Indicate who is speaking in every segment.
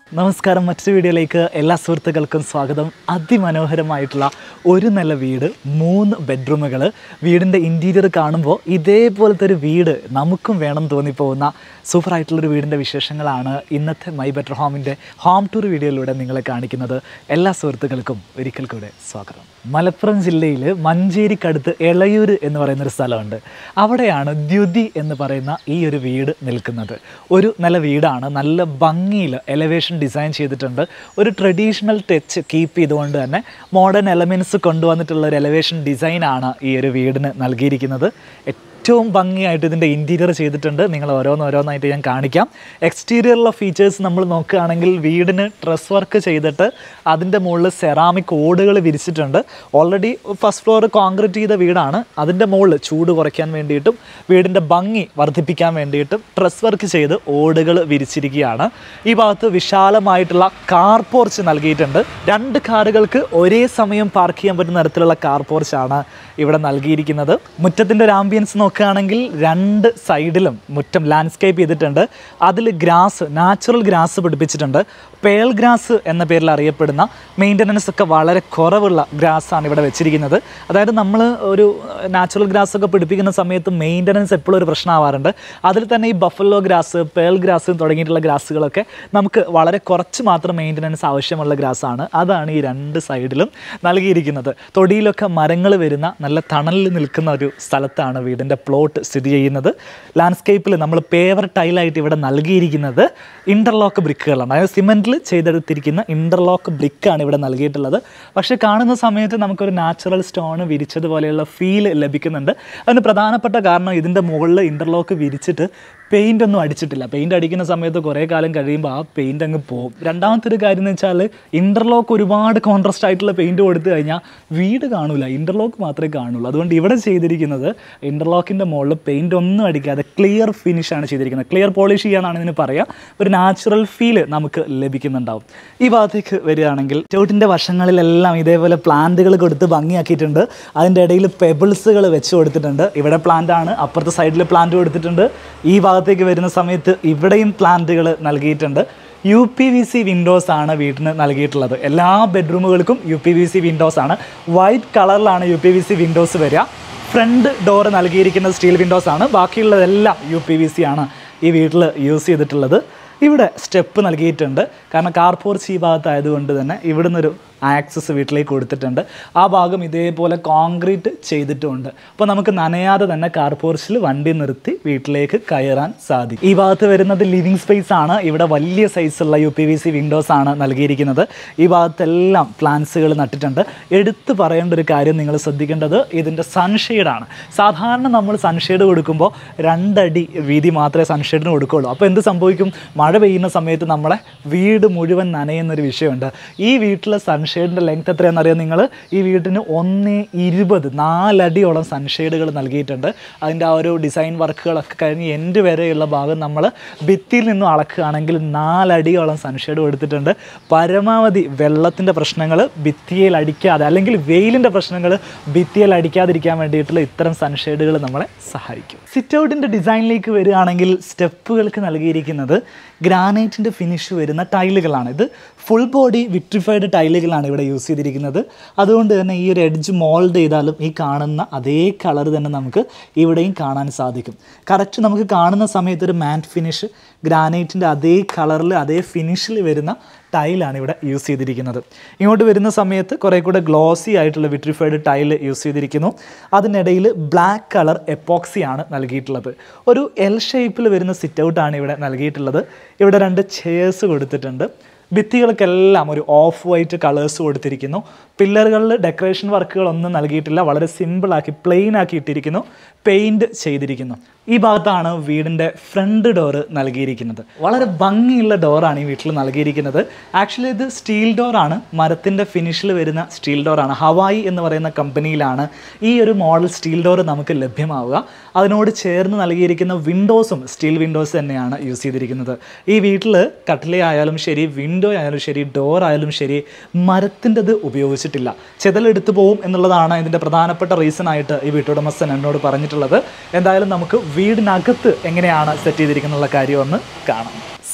Speaker 1: നമസ്കാരം മറ്റൊരു വീഡിയോയിലേക്ക് എല്ലാ സുഹൃത്തുക്കൾക്കും സ്വാഗതം അതിമനോഹരമായിട്ടുള്ള ഒരു നല്ല വീട് മൂന്ന് ബെഡ്റൂമുകൾ വീടിൻ്റെ ഇൻറ്റീരിയർ കാണുമ്പോൾ ഇതേപോലത്തെ ഒരു വീട് നമുക്കും വേണം തോന്നിപ്പോകുന്ന സൂപ്പറായിട്ടുള്ളൊരു വീടിൻ്റെ വിശേഷങ്ങളാണ് ഇന്നത്തെ മൈ ബെറ്റർ ഹോമിൻ്റെ ഹോം ടൂർ വീഡിയോയിലൂടെ നിങ്ങളെ കാണിക്കുന്നത് എല്ലാ സുഹൃത്തുക്കൾക്കും ഒരിക്കൽ കൂടെ സ്വാഗതം മലപ്പുറം ജില്ലയിൽ മഞ്ചേരിക്കടുത്ത് എളയൂർ എന്ന് പറയുന്നൊരു സ്ഥലമുണ്ട് അവിടെയാണ് ദ്യുതി എന്ന് പറയുന്ന ഈ ഒരു വീട് നിൽക്കുന്നത് ഒരു നല്ല വീടാണ് നല്ല ഭംഗിയിൽ എലവേഷൻ ഡിസൈൻ ചെയ്തിട്ടുണ്ട് ഒരു ട്രഡീഷണൽ ടച്ച് കീപ്പ് ചെയ്തുകൊണ്ട് തന്നെ മോഡേൺ എലമെൻറ്റ്സ് കൊണ്ടുവന്നിട്ടുള്ള ഒരു എലവേഷൻ ഡിസൈനാണ് ഈ ഒരു വീടിന് നൽകിയിരിക്കുന്നത് ഏറ്റവും ഭംഗിയായിട്ട് ഇതിൻ്റെ ഇൻറ്റീരിയർ ചെയ്തിട്ടുണ്ട് നിങ്ങൾ ഓരോന്നോരോന്നായിട്ട് ഞാൻ കാണിക്കാം എക്സ്റ്റീരിയറിലെ ഫീച്ചേഴ്സ് നമ്മൾ നോക്കുകയാണെങ്കിൽ വീടിന് ഡ്രസ് വർക്ക് ചെയ്തിട്ട് അതിൻ്റെ മുകളിൽ സെറാമിക് ഓടുകൾ വിരിച്ചിട്ടുണ്ട് ഓൾറെഡി ഫസ്റ്റ് ഫ്ലോർ കോൺക്രീറ്റ് ചെയ്ത വീടാണ് അതിൻ്റെ മുകളിൽ ചൂട് കുറയ്ക്കാൻ വേണ്ടിയിട്ടും വീടിൻ്റെ ഭംഗി വർദ്ധിപ്പിക്കാൻ വേണ്ടിയിട്ടും ഡ്രസ് വർക്ക് ചെയ്ത് ഓടുകൾ വിരിച്ചിരിക്കുകയാണ് ഈ ഭാഗത്ത് വിശാലമായിട്ടുള്ള കാർ പോർച്ച് നൽകിയിട്ടുണ്ട് രണ്ട് കാറുകൾക്ക് ഒരേ സമയം പാർക്ക് ചെയ്യാൻ പറ്റുന്ന തരത്തിലുള്ള കാർ പോർച്ചാണ് ഇവിടെ നൽകിയിരിക്കുന്നത് മുറ്റത്തിൻ്റെ ഒരു ആംബിയൻസ് നോക്കുകയാണെങ്കിൽ രണ്ട് സൈഡിലും മുറ്റം ലാൻഡ്സ്കേപ്പ് ചെയ്തിട്ടുണ്ട് അതിൽ ഗ്രാസ് നാച്ചുറൽ ഗ്രാസ് പിടിപ്പിച്ചിട്ടുണ്ട് പേൾ ഗ്രാസ് എന്ന പേരിൽ അറിയപ്പെടുന്ന മെയിൻ്റനൻസ് ഒക്കെ വളരെ കുറവുള്ള ഗ്രാസാണ് ഇവിടെ വെച്ചിരിക്കുന്നത് അതായത് നമ്മൾ ഒരു നാച്ചുറൽ ഗ്രാസ് ഒക്കെ പിടിപ്പിക്കുന്ന സമയത്ത് മെയിൻ്റനൻസ് എപ്പോഴും ഒരു പ്രശ്നമാവാറുണ്ട് അതിൽ തന്നെ ഈ ബഫല്ലോ ഗ്രാസ് പേൾ ഗ്രാസ് തുടങ്ങിയിട്ടുള്ള ഗ്രാസുകളൊക്കെ നമുക്ക് വളരെ കുറച്ച് മാത്രം മെയിൻ്റനൻസ് ആവശ്യമുള്ള ഗ്രാസാണ് അതാണ് ഈ രണ്ട് സൈഡിലും നൽകിയിരിക്കുന്നത് തൊടിയിലൊക്കെ മരങ്ങൾ വരുന്ന നല്ല തണലിൽ നിൽക്കുന്ന ഒരു സ്ഥലത്താണ് വീടിൻ്റെ പ്ലോട്ട് സ്ഥിതി ചെയ്യുന്നത് ലാൻഡ്സ്കേപ്പിൽ നമ്മൾ പേവർ ടൈലായിട്ട് ഇവിടെ നൽകിയിരിക്കുന്നത് ഇൻ്റർലോക്ക് ബ്രിക്കുകളാണ് അതായത് സിമെൻറ്റിൽ ചെയ്തെടുത്തിരിക്കുന്ന ഇൻ്റർലോക്ക് ബ്രിക്കാണ് ഇവിടെ നൽകിയിട്ടുള്ളത് പക്ഷേ കാണുന്ന സമയത്ത് നമുക്കൊരു നാച്ചുറൽ സ്റ്റോൺ വിരിച്ചതുപോലെയുള്ള ഫീൽ ലഭിക്കുന്നുണ്ട് അതിന് പ്രധാനപ്പെട്ട കാരണം ഇതിൻ്റെ മുകളിൽ ഇൻ്റർലോക്ക് വിരിച്ചിട്ട് പെയിൻ്റ് ഒന്നും അടിച്ചിട്ടില്ല പെയിൻ്റ് അടിക്കുന്ന സമയത്ത് കുറേ കാലം കഴിയുമ്പോൾ ആ പെയിൻ്റ് അങ്ങ് പോകും രണ്ടാമത്തെ ഒരു കാര്യം എന്ന് വെച്ചാൽ ഇൻ്റർലോക്ക് ഒരുപാട് കോൺട്രസ്റ്റ് ആയിട്ടുള്ള പെയിൻറ്റ് കൊടുത്തു കഴിഞ്ഞാൽ വീട് കാണൂല ഇൻ്റർലോക്ക് മാത്രമേ കാണുള്ളൂ അതുകൊണ്ട് ഇവിടെ ചെയ്തിരിക്കുന്നത് ഇൻ്റർലോക്കിൻ്റെ മുകളിൽ പെയിൻ്റ് ഒന്നും അടിക്കാതെ ക്ലിയർ ഫിനിഷാണ് ചെയ്തിരിക്കുന്നത് ക്ലിയർ പോളിഷ് ചെയ്യാനാണ് ഇതിന് പറയുക ഒരു നാച്ചുറൽ ഫീൽ നമുക്ക് ലഭിക്കുന്നുണ്ടാവും ഈ ഭാഗത്തേക്ക് വരികയാണെങ്കിൽ ചോട്ടിൻ്റെ വശങ്ങളിലെല്ലാം ഇതേപോലെ പ്ലാന്റുകൾ കൊടുത്ത് ഭംഗിയാക്കിയിട്ടുണ്ട് അതിൻ്റെ ഇടയിൽ പെബിൾസുകൾ വെച്ച് കൊടുത്തിട്ടുണ്ട് ഇവിടെ പ്ലാന്റ് ആണ് അപ്പുറത്തെ സൈഡിൽ പ്ലാന്റ് കൊടുത്തിട്ടുണ്ട് ഈ ഭാഗത്തേക്ക് വരുന്ന സമയത്ത് ഇവിടെയും പ്ലാന്റുകൾ നൽകിയിട്ടുണ്ട് U P V C windows ആണ് വീട്ടിന് നൽകിയിട്ടുള്ളത് എല്ലാ ബെഡ്റൂമുകൾക്കും U P V C windows ആണ് വൈറ്റ് കളറിലാണ് U P V C windows വരിക ഫ്രണ്ട് ഡോർ നൽകിയിരിക്കുന്ന സ്റ്റീൽ വിൻഡോസ് ആണ് ബാക്കിയുള്ളതെല്ലാം യു പി വി സി ആണ് ഈ വീട്ടിൽ യൂസ് ചെയ്തിട്ടുള്ളത് ഇവിടെ സ്റ്റെപ്പ് നൽകിയിട്ടുണ്ട് കാരണം കാർ പോർച്ച് ഈ ഭാഗത്തായതുകൊണ്ട് തന്നെ ഇവിടുന്ന് ഒരു ആക്സസ് വീട്ടിലേക്ക് കൊടുത്തിട്ടുണ്ട് ആ ഭാഗം ഇതേപോലെ കോൺക്രീറ്റ് ചെയ്തിട്ടുമുണ്ട് അപ്പോൾ നമുക്ക് നനയാതെ തന്നെ കാർ പോർച്ചിൽ വണ്ടി നിർത്തി വീട്ടിലേക്ക് കയറാൻ സാധിക്കും ഈ ഭാഗത്ത് വരുന്നത് ലിവിങ് സ്പേസ് ആണ് ഇവിടെ വലിയ സൈസുള്ള U P V C windows ആണ് നൽകിയിരിക്കുന്നത് ഈ ഭാഗത്തെല്ലാം പ്ലാന്റ്സുകൾ നട്ടിട്ടുണ്ട് എടുത്തു പറയേണ്ട ഒരു കാര്യം നിങ്ങൾ ശ്രദ്ധിക്കേണ്ടത് ഇതിൻ്റെ സൺഷെയ്ഡാണ് സാധാരണ നമ്മൾ സൺഷെയ്ഡ് കൊടുക്കുമ്പോൾ രണ്ടടി വീതി മാത്രമേ സൺഷെയ്ഡിന് കൊടുക്കുകയുള്ളൂ അപ്പോൾ എന്ത് സംഭവിക്കും മഴ പെയ്യുന്ന സമയത്ത് നമ്മളെ വീട് മുഴുവൻ നനയുന്നൊരു വിഷയമുണ്ട് ഈ വീട്ടിലെ സൺഷെയ്ഡിൻ്റെ ലെങ്ത് എത്രയാണെന്നറിയാം നിങ്ങൾ ഈ വീട്ടിന് ഒന്ന് ഇരുപത് നാലടിയോളം സൺഷെയ്ഡുകൾ നൽകിയിട്ടുണ്ട് അതിൻ്റെ ആ ഒരു ഡിസൈൻ വർക്കുകളൊക്കെ കഴിഞ്ഞ് എൻഡ് വരെയുള്ള ഭാഗം നമ്മൾ ഭിത്തിയിൽ നിന്നും അളക്കുകയാണെങ്കിൽ നാലടിയോളം സൺഷെയ്ഡ് കൊടുത്തിട്ടുണ്ട് പരമാവധി വെള്ളത്തിൻ്റെ പ്രശ്നങ്ങൾ ഭിത്തിയിൽ അടിക്കാതെ അല്ലെങ്കിൽ വെയിലിൻ്റെ പ്രശ്നങ്ങൾ ഭിത്തിയിൽ അടിക്കാതിരിക്കാൻ വേണ്ടിയിട്ടുള്ള ഇത്തരം സൺഷെയ്ഡുകൾ നമ്മളെ സഹായിക്കും സിറ്റ് ഔട്ടിൻ്റെ ഡിസൈനിലേക്ക് വരികയാണെങ്കിൽ സ്റ്റെപ്പുകൾക്ക് നൽകിയിരിക്കുന്നത് ഗ്രാനൈറ്റിൻ്റെ ഫിനിഷ് വരുന്ന ടൈലുകളാണ് ഇത് ഫുൾ ബോഡി വിട്രിഫൈഡ് ടൈലുകളാണ് ഇവിടെ യൂസ് ചെയ്തിരിക്കുന്നത് അതുകൊണ്ട് തന്നെ ഈ ഒരു എഡ്ജ് മോൾഡ് ചെയ്താലും ഈ കാണുന്ന അതേ കളർ തന്നെ നമുക്ക് ഇവിടെയും കാണാൻ സാധിക്കും കറക്റ്റ് നമുക്ക് കാണുന്ന സമയത്ത് ഒരു മാറ്റ് ഫിനിഷ് ഗ്രാനൈറ്റിൻ്റെ അതേ കളറിൽ അതേ ഫിനിഷിൽ വരുന്ന ടൈലാണ് ഇവിടെ യൂസ് ചെയ്തിരിക്കുന്നത് ഇങ്ങോട്ട് വരുന്ന സമയത്ത് കുറേ കൂടെ ഗ്ലോസി ആയിട്ടുള്ള വിട്രിഫൈഡ് ടൈൽ യൂസ് ചെയ്തിരിക്കുന്നു അതിനിടയിൽ ബ്ലാക്ക് കളർ എപ്പോക്സിയാണ് നൽകിയിട്ടുള്ളത് ഒരു എൽ ഷേപ്പിൽ വരുന്ന സിറ്റ് ഔട്ടാണ് ഇവിടെ നൽകിയിട്ടുള്ളത് ഇവിടെ രണ്ട് ചെയർസ് കൊടുത്തിട്ടുണ്ട് ഭിത്തികൾക്കെല്ലാം ഒരു ഓഫ് വൈറ്റ് കളേഴ്സ് കൊടുത്തിരിക്കുന്നു പില്ലറുകളിൽ ഡെക്കറേഷൻ വർക്കുകളൊന്നും നൽകിയിട്ടില്ല വളരെ സിമ്പിളാക്കി പ്ലെയിൻ ആക്കി ഇട്ടിരിക്കുന്നു പെയിൻറ് ചെയ്തിരിക്കുന്നു ഈ ഭാഗത്താണ് വീടിൻ്റെ ഫ്രണ്ട് ഡോറ് നൽകിയിരിക്കുന്നത് വളരെ ഭംഗിയുള്ള ഡോറാണ് ഈ വീട്ടിൽ നൽകിയിരിക്കുന്നത് ആക്ച്വലി ഇത് സ്റ്റീൽ ഡോറാണ് മരത്തിൻ്റെ ഫിനിഷിൽ വരുന്ന സ്റ്റീൽ ഡോറാണ് ഹവായി എന്ന് പറയുന്ന കമ്പനിയിലാണ് ഈ ഒരു മോഡൽ സ്റ്റീൽ ഡോർ നമുക്ക് ലഭ്യമാവുക അതിനോട് ചേർന്ന് നൽകിയിരിക്കുന്ന വിൻഡോസും സ്റ്റീൽ വിൻഡോസ് തന്നെയാണ് യൂസ് ചെയ്തിരിക്കുന്നത് ഈ വീട്ടിൽ കട്ടിലയായാലും ശരി വിൻഡോ ആയാലും ശരി ഡോർ ആയാലും ശരി മരത്തിൻ്റെത് ഉപയോഗിച്ചിട്ടില്ല ചെതലെടുത്തു പോവും എന്നുള്ളതാണ് ഇതിൻ്റെ പ്രധാനപ്പെട്ട റീസൺ ആയിട്ട് ഈ വീട്ടുടമസ്ഥൻ എന്നോട് പറഞ്ഞിട്ടുള്ളത് എന്തായാലും നമുക്ക് വീടിനകത്ത് എങ്ങനെയാണ് സെറ്റ് ചെയ്തിരിക്കുന്നുള്ള കാര്യം ഒന്ന് കാണാം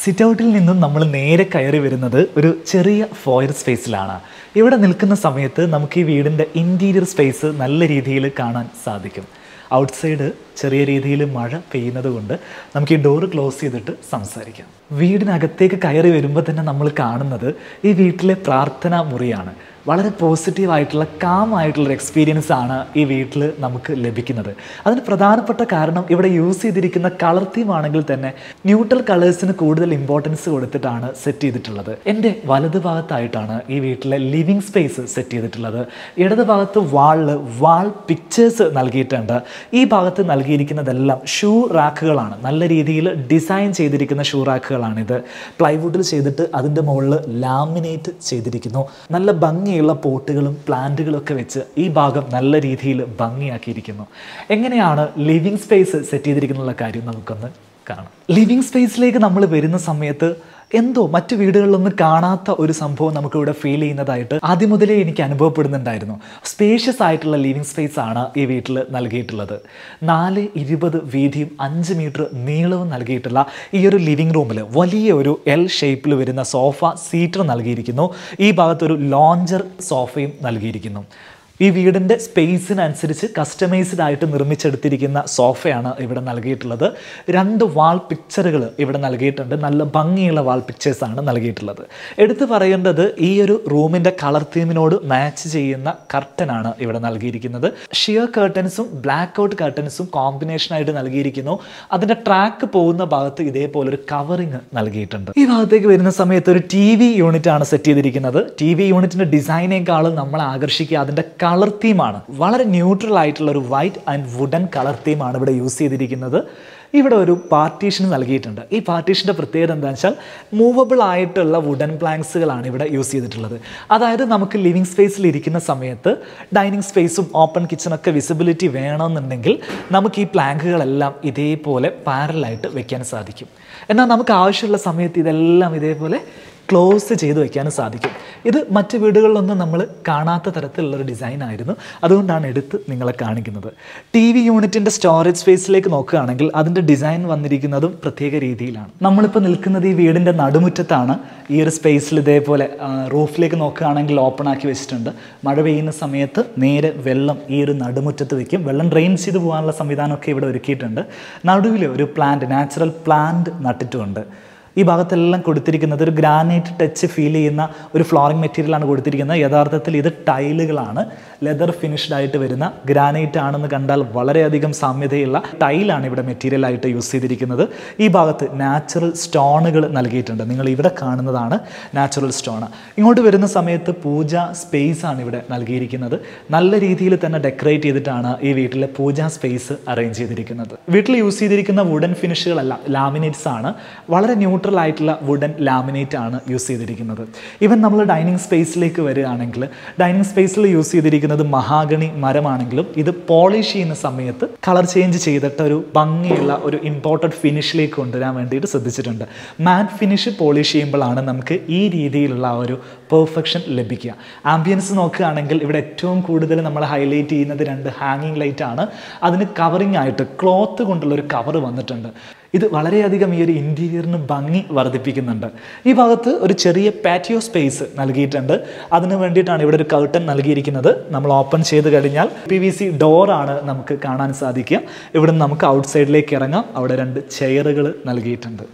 Speaker 1: സിറ്റ് ഔട്ടിൽ നിന്നും നമ്മൾ നേരെ കയറി വരുന്നത് ഒരു ചെറിയ ഫോയർ സ്പേസിലാണ് ഇവിടെ നിൽക്കുന്ന സമയത്ത് നമുക്ക് ഈ വീടിൻ്റെ ഇൻറ്റീരിയർ സ്പേസ് നല്ല രീതിയിൽ കാണാൻ സാധിക്കും ഔട്ട്സൈഡ് ചെറിയ രീതിയിൽ മഴ പെയ്യുന്നത് കൊണ്ട് നമുക്ക് ഈ ഡോറ് ക്ലോസ് ചെയ്തിട്ട് സംസാരിക്കാം വീടിനകത്തേക്ക് കയറി വരുമ്പോൾ തന്നെ നമ്മൾ കാണുന്നത് ഈ വീട്ടിലെ പ്രാർത്ഥനാ മുറിയാണ് വളരെ പോസിറ്റീവ് ആയിട്ടുള്ള കാം ആയിട്ടുള്ള ഒരു എക്സ്പീരിയൻസ് ആണ് ഈ വീട്ടിൽ നമുക്ക് ലഭിക്കുന്നത് അതിന് പ്രധാനപ്പെട്ട കാരണം ഇവിടെ യൂസ് ചെയ്തിരിക്കുന്ന കളർ തീം ആണെങ്കിൽ തന്നെ ന്യൂട്രൽ കളേഴ്സിന് കൂടുതൽ ഇമ്പോർട്ടൻസ് കൊടുത്തിട്ടാണ് സെറ്റ് ചെയ്തിട്ടുള്ളത് എൻ്റെ വലത് ഭാഗത്തായിട്ടാണ് ഈ വീട്ടിലെ ലിവിങ് സ്പേസ് സെറ്റ് ചെയ്തിട്ടുള്ളത് ഇടത് ഭാഗത്ത് വാളിൽ വാൾ പിക്ചേഴ്സ് നൽകിയിട്ടുണ്ട് ഈ ഭാഗത്ത് നൽകിയിരിക്കുന്നതെല്ലാം ഷൂ റാക്കുകളാണ് നല്ല രീതിയിൽ ഡിസൈൻ ചെയ്തിരിക്കുന്ന ഷൂ റാക്കുകളാണിത് പ്ലൈവുഡിൽ ചെയ്തിട്ട് അതിൻ്റെ മുകളിൽ ലാമിനേറ്റ് ചെയ്തിരിക്കുന്നു നല്ല ഭംഗിയുള്ള പോട്ടുകളും പ്ലാന്റുകളും ഒക്കെ വെച്ച് ഈ ഭാഗം നല്ല രീതിയിൽ ഭംഗിയാക്കിയിരിക്കുന്നു എങ്ങനെയാണ് ലിവിങ് സ്പേസ് സെറ്റ് ചെയ്തിരിക്കുന്നുള്ള കാര്യം നമുക്കൊന്ന് കാണാം ലിവിങ് സ്പേസിലേക്ക് നമ്മൾ വരുന്ന സമയത്ത് എന്തോ മറ്റു വീടുകളിലൊന്നും കാണാത്ത ഒരു സംഭവം നമുക്കിവിടെ ഫീൽ ചെയ്യുന്നതായിട്ട് ആദ്യം മുതലേ എനിക്ക് അനുഭവപ്പെടുന്നുണ്ടായിരുന്നു സ്പേഷ്യസ് ആയിട്ടുള്ള ലിവിങ് സ്പേസ് ആണ് ഈ വീട്ടിൽ നൽകിയിട്ടുള്ളത് നാല് ഇരുപത് വീതിയും അഞ്ച് മീറ്റർ നീളവും നൽകിയിട്ടുള്ള ഈ ഒരു ലിവിങ് റൂമിൽ വലിയ ഒരു എൽ ഷേപ്പിൽ വരുന്ന സോഫ സീറ്റർ നൽകിയിരിക്കുന്നു ഈ ഭാഗത്തൊരു ലോഞ്ചർ സോഫയും നൽകിയിരിക്കുന്നു ഈ വീടിൻ്റെ സ്പേസിനനുസരിച്ച് കസ്റ്റമൈസ്ഡ് ആയിട്ട് നിർമ്മിച്ചെടുത്തിരിക്കുന്ന സോഫയാണ് ഇവിടെ നൽകിയിട്ടുള്ളത് രണ്ട് വാൾ പിക്ചറുകൾ ഇവിടെ നൽകിയിട്ടുണ്ട് നല്ല ഭംഗിയുള്ള വാൾ പിക്ചേഴ്സാണ് നൽകിയിട്ടുള്ളത് എടുത്തു പറയേണ്ടത് ഈ ഒരു റൂമിൻ്റെ കളർ തീമിനോട് മാച്ച് ചെയ്യുന്ന കർട്ടനാണ് ഇവിടെ നൽകിയിരിക്കുന്നത് ഷിയർ കർട്ടൻസും ബ്ലാക്ക് ഔട്ട് കർട്ടൻസും കോമ്പിനേഷനായിട്ട് നൽകിയിരിക്കുന്നു അതിൻ്റെ ട്രാക്ക് പോകുന്ന ഭാഗത്ത് ഇതേപോലെ ഒരു കവറിങ് നൽകിയിട്ടുണ്ട് ഈ ഭാഗത്തേക്ക് വരുന്ന സമയത്ത് ഒരു ടി വി യൂണിറ്റ് ആണ് സെറ്റ് ചെയ്തിരിക്കുന്നത് ടി വി യൂണിറ്റിൻ്റെ ഡിസൈനേക്കാളും നമ്മളെ ആകർഷിക്കുക അതിൻ്റെ കളർ തീമാണ് വളരെ ന്യൂട്രൽ ആയിട്ടുള്ള ഒരു വൈറ്റ് ആൻഡ് വുഡൻ കളർ തീമാണ് ഇവിടെ യൂസ് ചെയ്തിരിക്കുന്നത് ഇവിടെ ഒരു പാർട്ടീഷൻ നൽകിയിട്ടുണ്ട് ഈ പാർട്ടീഷൻ്റെ പ്രത്യേകത എന്താണെന്ന് വെച്ചാൽ മൂവബിൾ ആയിട്ടുള്ള വുഡൻ പ്ലാങ്ക്സുകളാണ് ഇവിടെ യൂസ് ചെയ്തിട്ടുള്ളത് അതായത് നമുക്ക് ലിവിങ് സ്പേസിൽ ഇരിക്കുന്ന സമയത്ത് ഡൈനിങ് സ്പേസും ഓപ്പൺ കിച്ചണൊക്കെ വിസിബിലിറ്റി വേണമെന്നുണ്ടെങ്കിൽ നമുക്ക് ഈ പ്ലാങ്കുകളെല്ലാം ഇതേപോലെ പാരലായിട്ട് വെക്കാൻ സാധിക്കും എന്നാൽ നമുക്ക് ആവശ്യമുള്ള സമയത്ത് ഇതെല്ലാം ഇതേപോലെ ക്ലോസ് ചെയ്ത് വെക്കാനും സാധിക്കും ഇത് മറ്റ് വീടുകളിലൊന്നും നമ്മൾ കാണാത്ത തരത്തിലുള്ളൊരു ഡിസൈൻ ആയിരുന്നു അതുകൊണ്ടാണ് എടുത്ത് നിങ്ങളെ കാണിക്കുന്നത് ടി വി യൂണിറ്റിൻ്റെ സ്റ്റോറേജ് സ്പേസിലേക്ക് നോക്കുകയാണെങ്കിൽ അതിൻ്റെ ഡിസൈൻ വന്നിരിക്കുന്നതും പ്രത്യേക രീതിയിലാണ് നമ്മളിപ്പോൾ നിൽക്കുന്നത് ഈ വീടിൻ്റെ നടുമുറ്റത്താണ് ഈ ഒരു സ്പേസിൽ ഇതേപോലെ റൂഫിലേക്ക് നോക്കുകയാണെങ്കിൽ ഓപ്പൺ ആക്കി വെച്ചിട്ടുണ്ട് മഴ പെയ്യുന്ന സമയത്ത് നേരെ വെള്ളം ഈ ഒരു നടുമുറ്റത്ത് വെക്കും വെള്ളം ഡ്രെയിൻ ചെയ്ത് പോകാനുള്ള സംവിധാനമൊക്കെ ഇവിടെ ഒരുക്കിയിട്ടുണ്ട് നടുവിൽ ഒരു പ്ലാന്റ് നാച്ചുറൽ പ്ലാന്റ് നട്ടിട്ടുമുണ്ട് ഈ ഭാഗത്തെല്ലാം കൊടുത്തിരിക്കുന്നത് ഒരു ഗ്രാനൈറ്റ് ടച്ച് ഫീൽ ചെയ്യുന്ന ഒരു ഫ്ലോറിംഗ് മെറ്റീരിയലാണ് കൊടുത്തിരിക്കുന്നത് യഥാർത്ഥത്തിൽ ഇത് ടൈലുകളാണ് ലെതർ ഫിനിഷ്ഡ് ആയിട്ട് വരുന്ന ഗ്രാനൈറ്റ് ആണെന്ന് കണ്ടാൽ വളരെയധികം സാമ്യതയുള്ള ടൈലാണ് ഇവിടെ മെറ്റീരിയൽ ആയിട്ട് യൂസ് ചെയ്തിരിക്കുന്നത് ഈ ഭാഗത്ത് നാച്ചുറൽ സ്റ്റോണുകൾ നൽകിയിട്ടുണ്ട് നിങ്ങൾ ഇവിടെ കാണുന്നതാണ് നാച്ചുറൽ സ്റ്റോൺ ഇങ്ങോട്ട് വരുന്ന സമയത്ത് പൂജ സ്പേസ് ആണ് ഇവിടെ നൽകിയിരിക്കുന്നത് നല്ല രീതിയിൽ തന്നെ ഡെക്കറേറ്റ് ചെയ്തിട്ടാണ് ഈ വീട്ടിലെ പൂജാ സ്പേസ് അറേഞ്ച് ചെയ്തിരിക്കുന്നത് വീട്ടിൽ യൂസ് ചെയ്തിരിക്കുന്ന വുഡൻ ഫിനിഷുകളെല്ലാം ലാമിനേറ്റ്സ് ആണ് വളരെ ന്യൂട്രൽ ആയിട്ടുള്ള വുഡൻ ലാമിനേറ്റ് ആണ് യൂസ് ചെയ്തിരിക്കുന്നത് ഈവൻ നമ്മൾ ഡൈനിങ് സ്പേസിലേക്ക് വരികയാണെങ്കിൽ ഡൈനിങ് സ്പേസിൽ യൂസ് ചെയ്തിരിക്കുന്നത് മഹാഗണി മരമാണെങ്കിലും ഇത് പോളിഷ് ചെയ്യുന്ന സമയത്ത് കളർ ചേഞ്ച് ചെയ്തിട്ട് ഒരു ഭംഗിയുള്ള ഒരു ഇമ്പോർട്ടൻറ്റ് ഫിനിഷിലേക്ക് കൊണ്ടുവരാൻ വേണ്ടിയിട്ട് ശ്രദ്ധിച്ചിട്ടുണ്ട് മാറ്റ് ഫിനിഷ് പോളിഷ് ചെയ്യുമ്പോഴാണ് നമുക്ക് ഈ രീതിയിലുള്ള ആ ഒരു പെർഫെക്ഷൻ ലഭിക്കുക ആംബിയൻസ് നോക്കുകയാണെങ്കിൽ ഇവിടെ ഏറ്റവും കൂടുതൽ നമ്മൾ ഹൈലൈറ്റ് ചെയ്യുന്നത് രണ്ട് ഹാങ്ങിങ് ലൈറ്റ് ആണ് അതിന് കവറിങ് ആയിട്ട് ക്ലോത്ത് കൊണ്ടുള്ള ഒരു കവർ വന്നിട്ടുണ്ട് ഇത് വളരെയധികം ഈ ഒരു ഇൻറ്റീരിയറിന് ഭംഗി വർദ്ധിപ്പിക്കുന്നുണ്ട് ഈ ഭാഗത്ത് ഒരു ചെറിയ പാറ്റിയോ സ്പേസ് നൽകിയിട്ടുണ്ട് അതിന് വേണ്ടിയിട്ടാണ് ഇവിടെ ഒരു കർട്ടൻ നൽകിയിരിക്കുന്നത് നമ്മൾ ഓപ്പൺ ചെയ്ത് കഴിഞ്ഞാൽ പി വി സി ഡോറാണ് നമുക്ക് കാണാൻ സാധിക്കുക ഇവിടെ നമുക്ക് ഔട്ട്സൈഡിലേക്ക് ഇറങ്ങാം അവിടെ രണ്ട് ചെയറുകൾ നൽകിയിട്ടുണ്ട്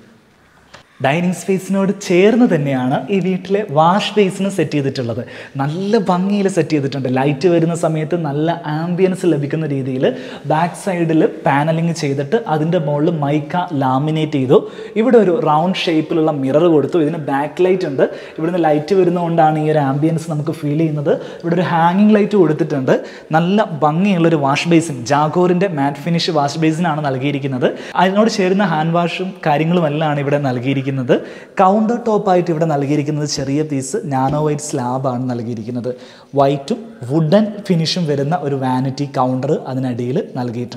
Speaker 1: ഡൈനിങ് സ്പേസിനോട് ചേർന്ന് തന്നെയാണ് ഈ വീട്ടിലെ വാഷ് ബേസിന് സെറ്റ് ചെയ്തിട്ടുള്ളത് നല്ല ഭംഗിയിൽ സെറ്റ് ചെയ്തിട്ടുണ്ട് ലൈറ്റ് വരുന്ന സമയത്ത് നല്ല ആംബിയൻസ് ലഭിക്കുന്ന രീതിയിൽ ബാക്ക് സൈഡിൽ പാനലിങ് ചെയ്തിട്ട് അതിൻ്റെ മുകളിൽ മൈക്ക ലാമിനേറ്റ് ചെയ്തു ഇവിടെ ഒരു റൗണ്ട് ഷേപ്പിലുള്ള മിറർ കൊടുത്തു ഇതിന് ബാക്ക് ലൈറ്റ് ഉണ്ട് ഇവിടുന്ന് ലൈറ്റ് വരുന്നതുകൊണ്ടാണ് ഈ ഒരു ആംബിയൻസ് നമുക്ക് ഫീൽ ചെയ്യുന്നത് ഇവിടെ ഒരു ഹാങ്ങിങ് ലൈറ്റ് കൊടുത്തിട്ടുണ്ട് നല്ല ഭംഗിയുള്ളൊരു വാഷ് ബേസിൻ ജാഗോറിൻ്റെ മാറ്റ് ഫിനിഷ് വാഷ് ബേസിനാണ് നൽകിയിരിക്കുന്നത് അതിനോട് ചേരുന്ന ഹാൻഡ് വാഷും കാര്യങ്ങളും എല്ലാം ഇവിടെ നൽകിയിരിക്കുന്നത് കൗണ്ടർ ടോപ്പായിട്ട് ഇവിടെ നൽകിയിരിക്കുന്നത് ചെറിയ പീസ് നാനോ വൈറ്റ് സ്ലാബാണ് നൽകിയിരിക്കുന്നത് വൈറ്റും വുഡൻ ഫിനിഷും വരുന്ന ഒരു വാനിറ്റി കൗണ്ടർ അതിനടിയിൽ നൽകിയിട്ടുണ്ട്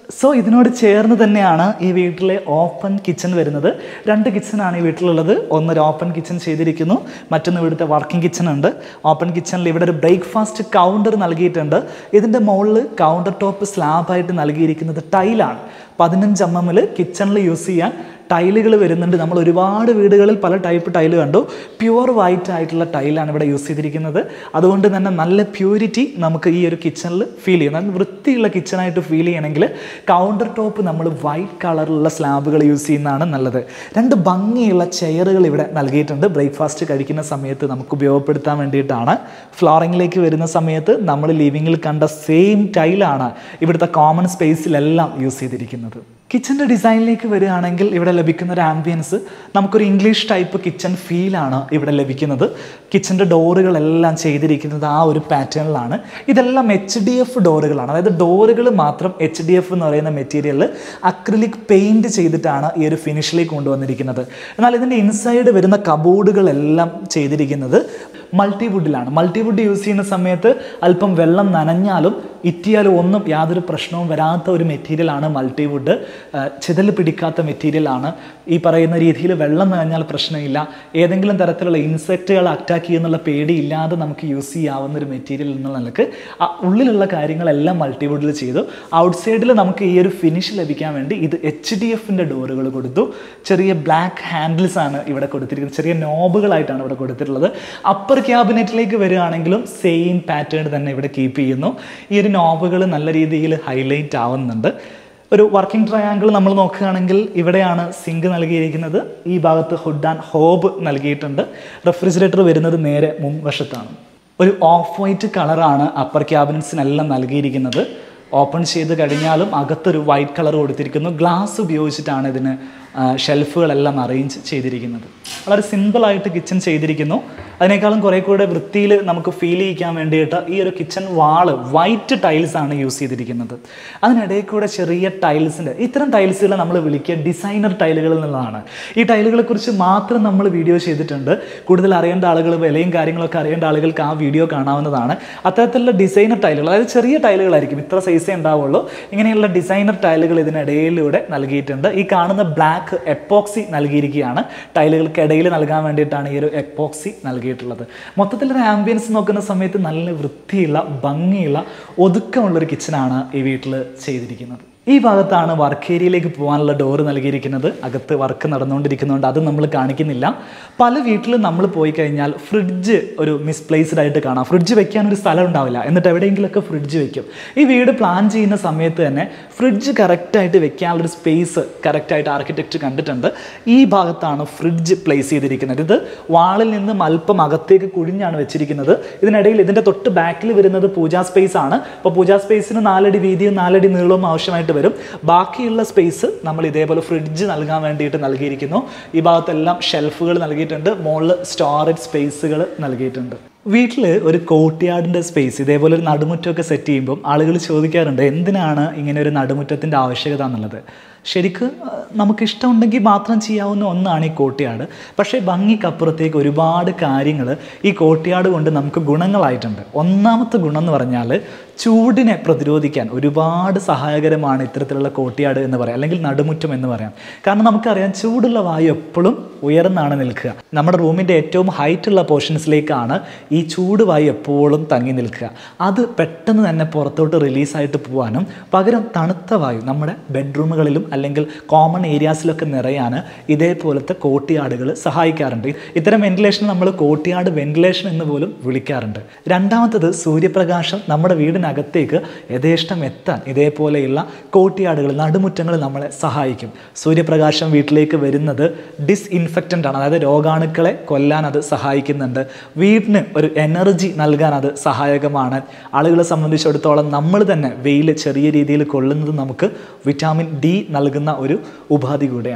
Speaker 1: സോ ഇതിനോട് ചേർന്ന് തന്നെയാണ് ഈ വീട്ടിലെ ഓപ്പൺ കിച്ചൺ വരുന്നത് രണ്ട് കിച്ചണാണ് ഈ വീട്ടിലുള്ളത് ഒന്നൊരു ഓപ്പൺ കിച്ചൺ ചെയ്തിരിക്കുന്നു മറ്റൊന്ന് ഇവിടുത്തെ വർക്കിംഗ് കിച്ചൺ ഉണ്ട് ഓപ്പൺ കിച്ചണിൽ ഇവിടെ ഒരു ബ്രേക്ക്ഫാസ്റ്റ് കൗണ്ടർ നൽകിയിട്ടുണ്ട് ഇതിൻ്റെ മുകളിൽ കൗണ്ടർ ടോപ്പ് സ്ലാബായിട്ട് നൽകിയിരിക്കുന്നത് ടൈലാണ് പതിനഞ്ച് എം എമ്മിൽ കിച്ചണിൽ യൂസ് ചെയ്യാൻ ടൈലുകൾ വരുന്നുണ്ട് നമ്മൾ ഒരുപാട് വീടുകളിൽ പല ടൈപ്പ് ടൈല് കണ്ടു പ്യുവർ വൈറ്റ് ആയിട്ടുള്ള ടൈലാണ് ഇവിടെ യൂസ് ചെയ്തിരിക്കുന്നത് അതുകൊണ്ട് തന്നെ നല്ല പ്യൂരിറ്റി നമുക്ക് ഈ ഒരു കിച്ചണിൽ ഫീൽ ചെയ്യും നല്ല വൃത്തിയുള്ള കിച്ചണായിട്ട് ഫീൽ ചെയ്യണമെങ്കിൽ കൗണ്ടർ ടോപ്പ് നമ്മൾ വൈറ്റ് കളറിലുള്ള സ്ലാബുകൾ യൂസ് ചെയ്യുന്നതാണ് നല്ലത് രണ്ട് ഭംഗിയുള്ള ചെയറുകൾ ഇവിടെ നൽകിയിട്ടുണ്ട് ബ്രേക്ക്ഫാസ്റ്റ് കഴിക്കുന്ന സമയത്ത് നമുക്ക് ഉപയോഗപ്പെടുത്താൻ വേണ്ടിയിട്ടാണ് ഫ്ലോറിങ്ങിലേക്ക് വരുന്ന സമയത്ത് നമ്മൾ ലിവിങ്ങിൽ കണ്ട സെയിം ടൈലാണ് ഇവിടുത്തെ കോമൺ സ്പേസിലെല്ലാം യൂസ് ചെയ്തിരിക്കുന്നത് കിച്ചൻ്റെ ഡിസൈനിലേക്ക് വരികയാണെങ്കിൽ ഇവിടെ ലഭിക്കുന്ന ഒരു ആംബിയൻസ് നമുക്കൊരു ഇംഗ്ലീഷ് ടൈപ്പ് കിച്ചൺ ഫീലാണ് ഇവിടെ ലഭിക്കുന്നത് കിച്ചൻ്റെ ഡോറുകളെല്ലാം ചെയ്തിരിക്കുന്നത് ആ ഒരു പാറ്റേണിലാണ് ഇതെല്ലാം എച്ച് ഡി എഫ് ഡോറുകളാണ് അതായത് ഡോറുകൾ മാത്രം എച്ച് ഡി എഫ് എന്ന് പറയുന്ന മെറ്റീരിയലിൽ അക്രിലിക് പെയിൻറ് ചെയ്തിട്ടാണ് ഈ ഒരു ഫിനിഷിലേക്ക് കൊണ്ടുവന്നിരിക്കുന്നത് എന്നാൽ ഇതിൻ്റെ ഇൻസൈഡ് വരുന്ന കബോർഡുകളെല്ലാം ചെയ്തിരിക്കുന്നത് മൾട്ടിവുഡിലാണ് മൾട്ടിവുഡ് യൂസ് ചെയ്യുന്ന സമയത്ത് അല്പം വെള്ളം നനഞ്ഞാലും ഇറ്റിയാലും ഒന്നും യാതൊരു പ്രശ്നവും വരാത്ത ഒരു മെറ്റീരിയലാണ് മൾട്ടിവുഡ് ചിതൽ പിടിക്കാത്ത മെറ്റീരിയലാണ് ഈ പറയുന്ന രീതിയിൽ വെള്ളം നനഞ്ഞാൽ പ്രശ്നമില്ല ഏതെങ്കിലും തരത്തിലുള്ള ഇൻസെക്റ്റുകൾ അറ്റാക്ക് ചെയ്യുന്നുള്ള പേടിയില്ലാതെ നമുക്ക് യൂസ് ചെയ്യാവുന്ന ഒരു മെറ്റീരിയൽ എന്നുള്ള നിലക്ക് ആ ഉള്ളിലുള്ള കാര്യങ്ങളെല്ലാം മൾട്ടിവുഡിൽ ചെയ്തു ഔട്ട് സൈഡിൽ നമുക്ക് ഈ ഒരു ഫിനിഷ് ലഭിക്കാൻ വേണ്ടി ഇത് എച്ച് ഡി എഫിൻ്റെ ഡോറുകൾ കൊടുത്തു ചെറിയ ബ്ലാക്ക് ഹാൻഡിൽസ് ആണ് ഇവിടെ കൊടുത്തിരിക്കുന്നത് ചെറിയ നോബുകളായിട്ടാണ് ഇവിടെ കൊടുത്തിട്ടുള്ളത് അപ്പർ ക്യാബിനറ്റിലേക്ക് വരികയാണെങ്കിലും സെയിം പാറ്റേൺ തന്നെ ഇവിടെ കീപ്പ് ചെയ്യുന്നു ഈ ഒരു നോബുകൾ നല്ല രീതിയിൽ ഹൈലൈറ്റ് ആവുന്നുണ്ട് ഒരു വർക്കിംഗ് ട്രയാങ്കിൾ നമ്മൾ നോക്കുകയാണെങ്കിൽ ഇവിടെയാണ് സിങ്ക് നൽകിയിരിക്കുന്നത് ഈ ഭാഗത്ത് ഹുഡ് ആൻഡ് ഹോബ് നൽകിയിട്ടുണ്ട് റെഫ്രിജറേറ്റർ വരുന്നത് നേരെ മുൻവശത്താണ് ഒരു ഓഫ് വൈറ്റ് കളറാണ് അപ്പർ ക്യാബിനറ്റ്സിനെല്ലാം നൽകിയിരിക്കുന്നത് ഓപ്പൺ ചെയ്ത് കഴിഞ്ഞാലും അകത്തൊരു വൈറ്റ് കളർ കൊടുത്തിരിക്കുന്നു ഗ്ലാസ് ഉപയോഗിച്ചിട്ടാണ് ഇതിന് ഷെൽഫുകളെല്ലാം അറേഞ്ച് ചെയ്തിരിക്കുന്നത് വളരെ സിമ്പിളായിട്ട് കിച്ചൺ ചെയ്തിരിക്കുന്നു അതിനേക്കാളും കുറേ കൂടെ വൃത്തിയിൽ നമുക്ക് ഫീൽ ചെയ്യിക്കാൻ വേണ്ടിയിട്ട് ഈ ഒരു കിച്ചൺ വാള് വൈറ്റ് ടൈൽസ് ആണ് യൂസ് ചെയ്തിരിക്കുന്നത് അതിനിടയിൽ കൂടെ ചെറിയ ടൈൽസിൻ്റെ ഇത്തരം ടൈൽസുകൾ നമ്മൾ വിളിക്കുക ഡിസൈനർ ടൈലുകൾ എന്നുള്ളതാണ് ഈ ടൈലുകളെ കുറിച്ച് മാത്രം നമ്മൾ വീഡിയോ ചെയ്തിട്ടുണ്ട് കൂടുതൽ അറിയേണ്ട ആളുകൾ വിലയും കാര്യങ്ങളൊക്കെ അറിയേണ്ട ആളുകൾക്ക് ആ വീഡിയോ കാണാവുന്നതാണ് അത്തരത്തിലുള്ള ഡിസൈനർ ടൈലുകൾ അതായത് ചെറിയ ടൈലുകളായിരിക്കും ഇത്ര സൈസേ ഉണ്ടാവുള്ളൂ ഇങ്ങനെയുള്ള ഡിസൈനർ ടൈലുകൾ ഇതിനിടയിലൂടെ നൽകിയിട്ടുണ്ട് ഈ കാണുന്ന ബ്ലാക്ക് എപ്പോക്സി നൽകിയിരിക്കുകയാണ് ടൈലുകൾക്കിടയിൽ നൽകാൻ വേണ്ടിയിട്ടാണ് ഈ ഒരു എപ്പോക്സി നൽകിയിട്ടുള്ളത് മൊത്തത്തിലൊരു ആംബിയൻസ് നോക്കുന്ന സമയത്ത് നല്ല വൃത്തിയുള്ള ഭംഗിയുള്ള ഒതുക്കമുള്ളൊരു കിച്ചണാണ് ഈ വീട്ടിൽ ചെയ്തിരിക്കുന്നത് ഈ ഭാഗത്താണ് വർക്ക് ഏരിയയിലേക്ക് പോകാനുള്ള ഡോറ് നൽകിയിരിക്കുന്നത് അകത്ത് വർക്ക് നടന്നുകൊണ്ടിരിക്കുന്നതുകൊണ്ട് അത് നമ്മൾ കാണിക്കുന്നില്ല പല വീട്ടിലും നമ്മൾ പോയി കഴിഞ്ഞാൽ ഫ്രിഡ്ജ് ഒരു മിസ്പ്ലേസ്ഡ് ആയിട്ട് കാണാം ഫ്രിഡ്ജ് വെക്കാൻ ഒരു സ്ഥലം ഉണ്ടാവില്ല എന്നിട്ട് എവിടെയെങ്കിലുമൊക്കെ ഫ്രിഡ്ജ് വെക്കും ഈ വീട് പ്ലാൻ ചെയ്യുന്ന സമയത്ത് തന്നെ ഫ്രിഡ്ജ് കറക്റ്റായിട്ട് വെക്കാനുള്ളൊരു സ്പേസ് കറക്റ്റായിട്ട് ആർക്കിടെക്റ്റ് കണ്ടിട്ടുണ്ട് ഈ ഭാഗത്താണ് ഫ്രിഡ്ജ് പ്ലേസ് ചെയ്തിരിക്കുന്നത് ഇത് വാളിൽ നിന്നും അല്പം അകത്തേക്ക് കുഴിഞ്ഞാണ് വെച്ചിരിക്കുന്നത് ഇതിനിടയിൽ ഇതിൻ്റെ തൊട്ട് ബാക്കിൽ വരുന്നത് പൂജാ സ്പേസ് ആണ് അപ്പോൾ പൂജാ സ്പേസിന് നാലടി വീതിയും നാലടി നീളവും ആവശ്യമായിട്ട് വരും ബാക്കിയുള്ള സ്പേസ് നമ്മൾ ഇതേപോലെ ഫ്രിഡ്ജ് നൽകാൻ വേണ്ടിയിട്ട് നൽകിയിരിക്കുന്നു ഈ ഭാഗത്തെല്ലാം ഷെൽഫുകൾ നൽകിയിട്ടുണ്ട് മുകളിൽ സ്റ്റോറേജ് സ്പേസുകൾ നൽകിയിട്ടുണ്ട് വീട്ടിൽ ഒരു കോട്ടിയാടിൻ്റെ സ്പേസ് ഇതേപോലെ ഒരു നടുമുറ്റമൊക്കെ സെറ്റ് ചെയ്യുമ്പം ആളുകൾ ചോദിക്കാറുണ്ട് എന്തിനാണ് ഇങ്ങനെ ഒരു നടുമുറ്റത്തിൻ്റെ ആവശ്യകത എന്നുള്ളത് ശരിക്ക് നമുക്ക് ഇഷ്ടമുണ്ടെങ്കിൽ മാത്രം ചെയ്യാവുന്ന ഒന്നാണ് ഈ കോട്ടിയാട് പക്ഷേ ഭംഗിക്കപ്പുറത്തേക്ക് ഒരുപാട് കാര്യങ്ങൾ ഈ കോട്ടിയാട് കൊണ്ട് നമുക്ക് ഗുണങ്ങളായിട്ടുണ്ട് ഒന്നാമത്തെ ഗുണം എന്ന് പറഞ്ഞാൽ ചൂടിനെ പ്രതിരോധിക്കാൻ ഒരുപാട് സഹായകരമാണ് ഇത്തരത്തിലുള്ള കോട്ടിയാട് എന്ന് പറയാം അല്ലെങ്കിൽ നടുമുറ്റം എന്ന് പറയാം കാരണം നമുക്കറിയാം ചൂടുള്ള വായു എപ്പോഴും ഉയർന്നാണ് നിൽക്കുക നമ്മുടെ റൂമിൻ്റെ ഏറ്റവും ഹൈറ്റുള്ള പോർഷൻസിലേക്കാണ് ഈ ചൂട് വായു എപ്പോഴും തങ്ങി നിൽക്കുക അത് പെട്ടെന്ന് തന്നെ പുറത്തോട്ട് റിലീസായിട്ട് പോകാനും പകരം തണുത്ത വായു നമ്മുടെ ബെഡ്റൂമുകളിലും അല്ലെങ്കിൽ കോമൺ ഏരിയാസിലൊക്കെ നിറയാൻ ഇതേപോലത്തെ കോട്ടിയാടുകൾ സഹായിക്കാറുണ്ട് ഇത്തരം വെന്റിലേഷൻ നമ്മൾ കോട്ടിയാട് വെന്റിലേഷൻ എന്ന് പോലും വിളിക്കാറുണ്ട് രണ്ടാമത്തത് സൂര്യപ്രകാശം നമ്മുടെ വീടിനകത്തേക്ക് യഥേഷ്ടം എത്താൻ ഇതേപോലെയുള്ള കോട്ടിയാടുകൾ നടുമുറ്റങ്ങൾ നമ്മളെ സഹായിക്കും സൂര്യപ്രകാശം വീട്ടിലേക്ക് വരുന്നത് ഡിസ്ഇൻഫെക്റ്റൻ്റ് ആണ് അതായത് രോഗാണുക്കളെ കൊല്ലാൻ അത് സഹായിക്കുന്നുണ്ട് വീടിന് ഒരു എനർജി നൽകാൻ അത് സഹായകമാണ് ആളുകളെ സംബന്ധിച്ചിടത്തോളം നമ്മൾ തന്നെ വെയിൽ ചെറിയ രീതിയിൽ കൊള്ളുന്നത് നമുക്ക് വിറ്റാമിൻ ഡി നൽകുന്ന ഒരു ഉപാധി കൂടെയാണ്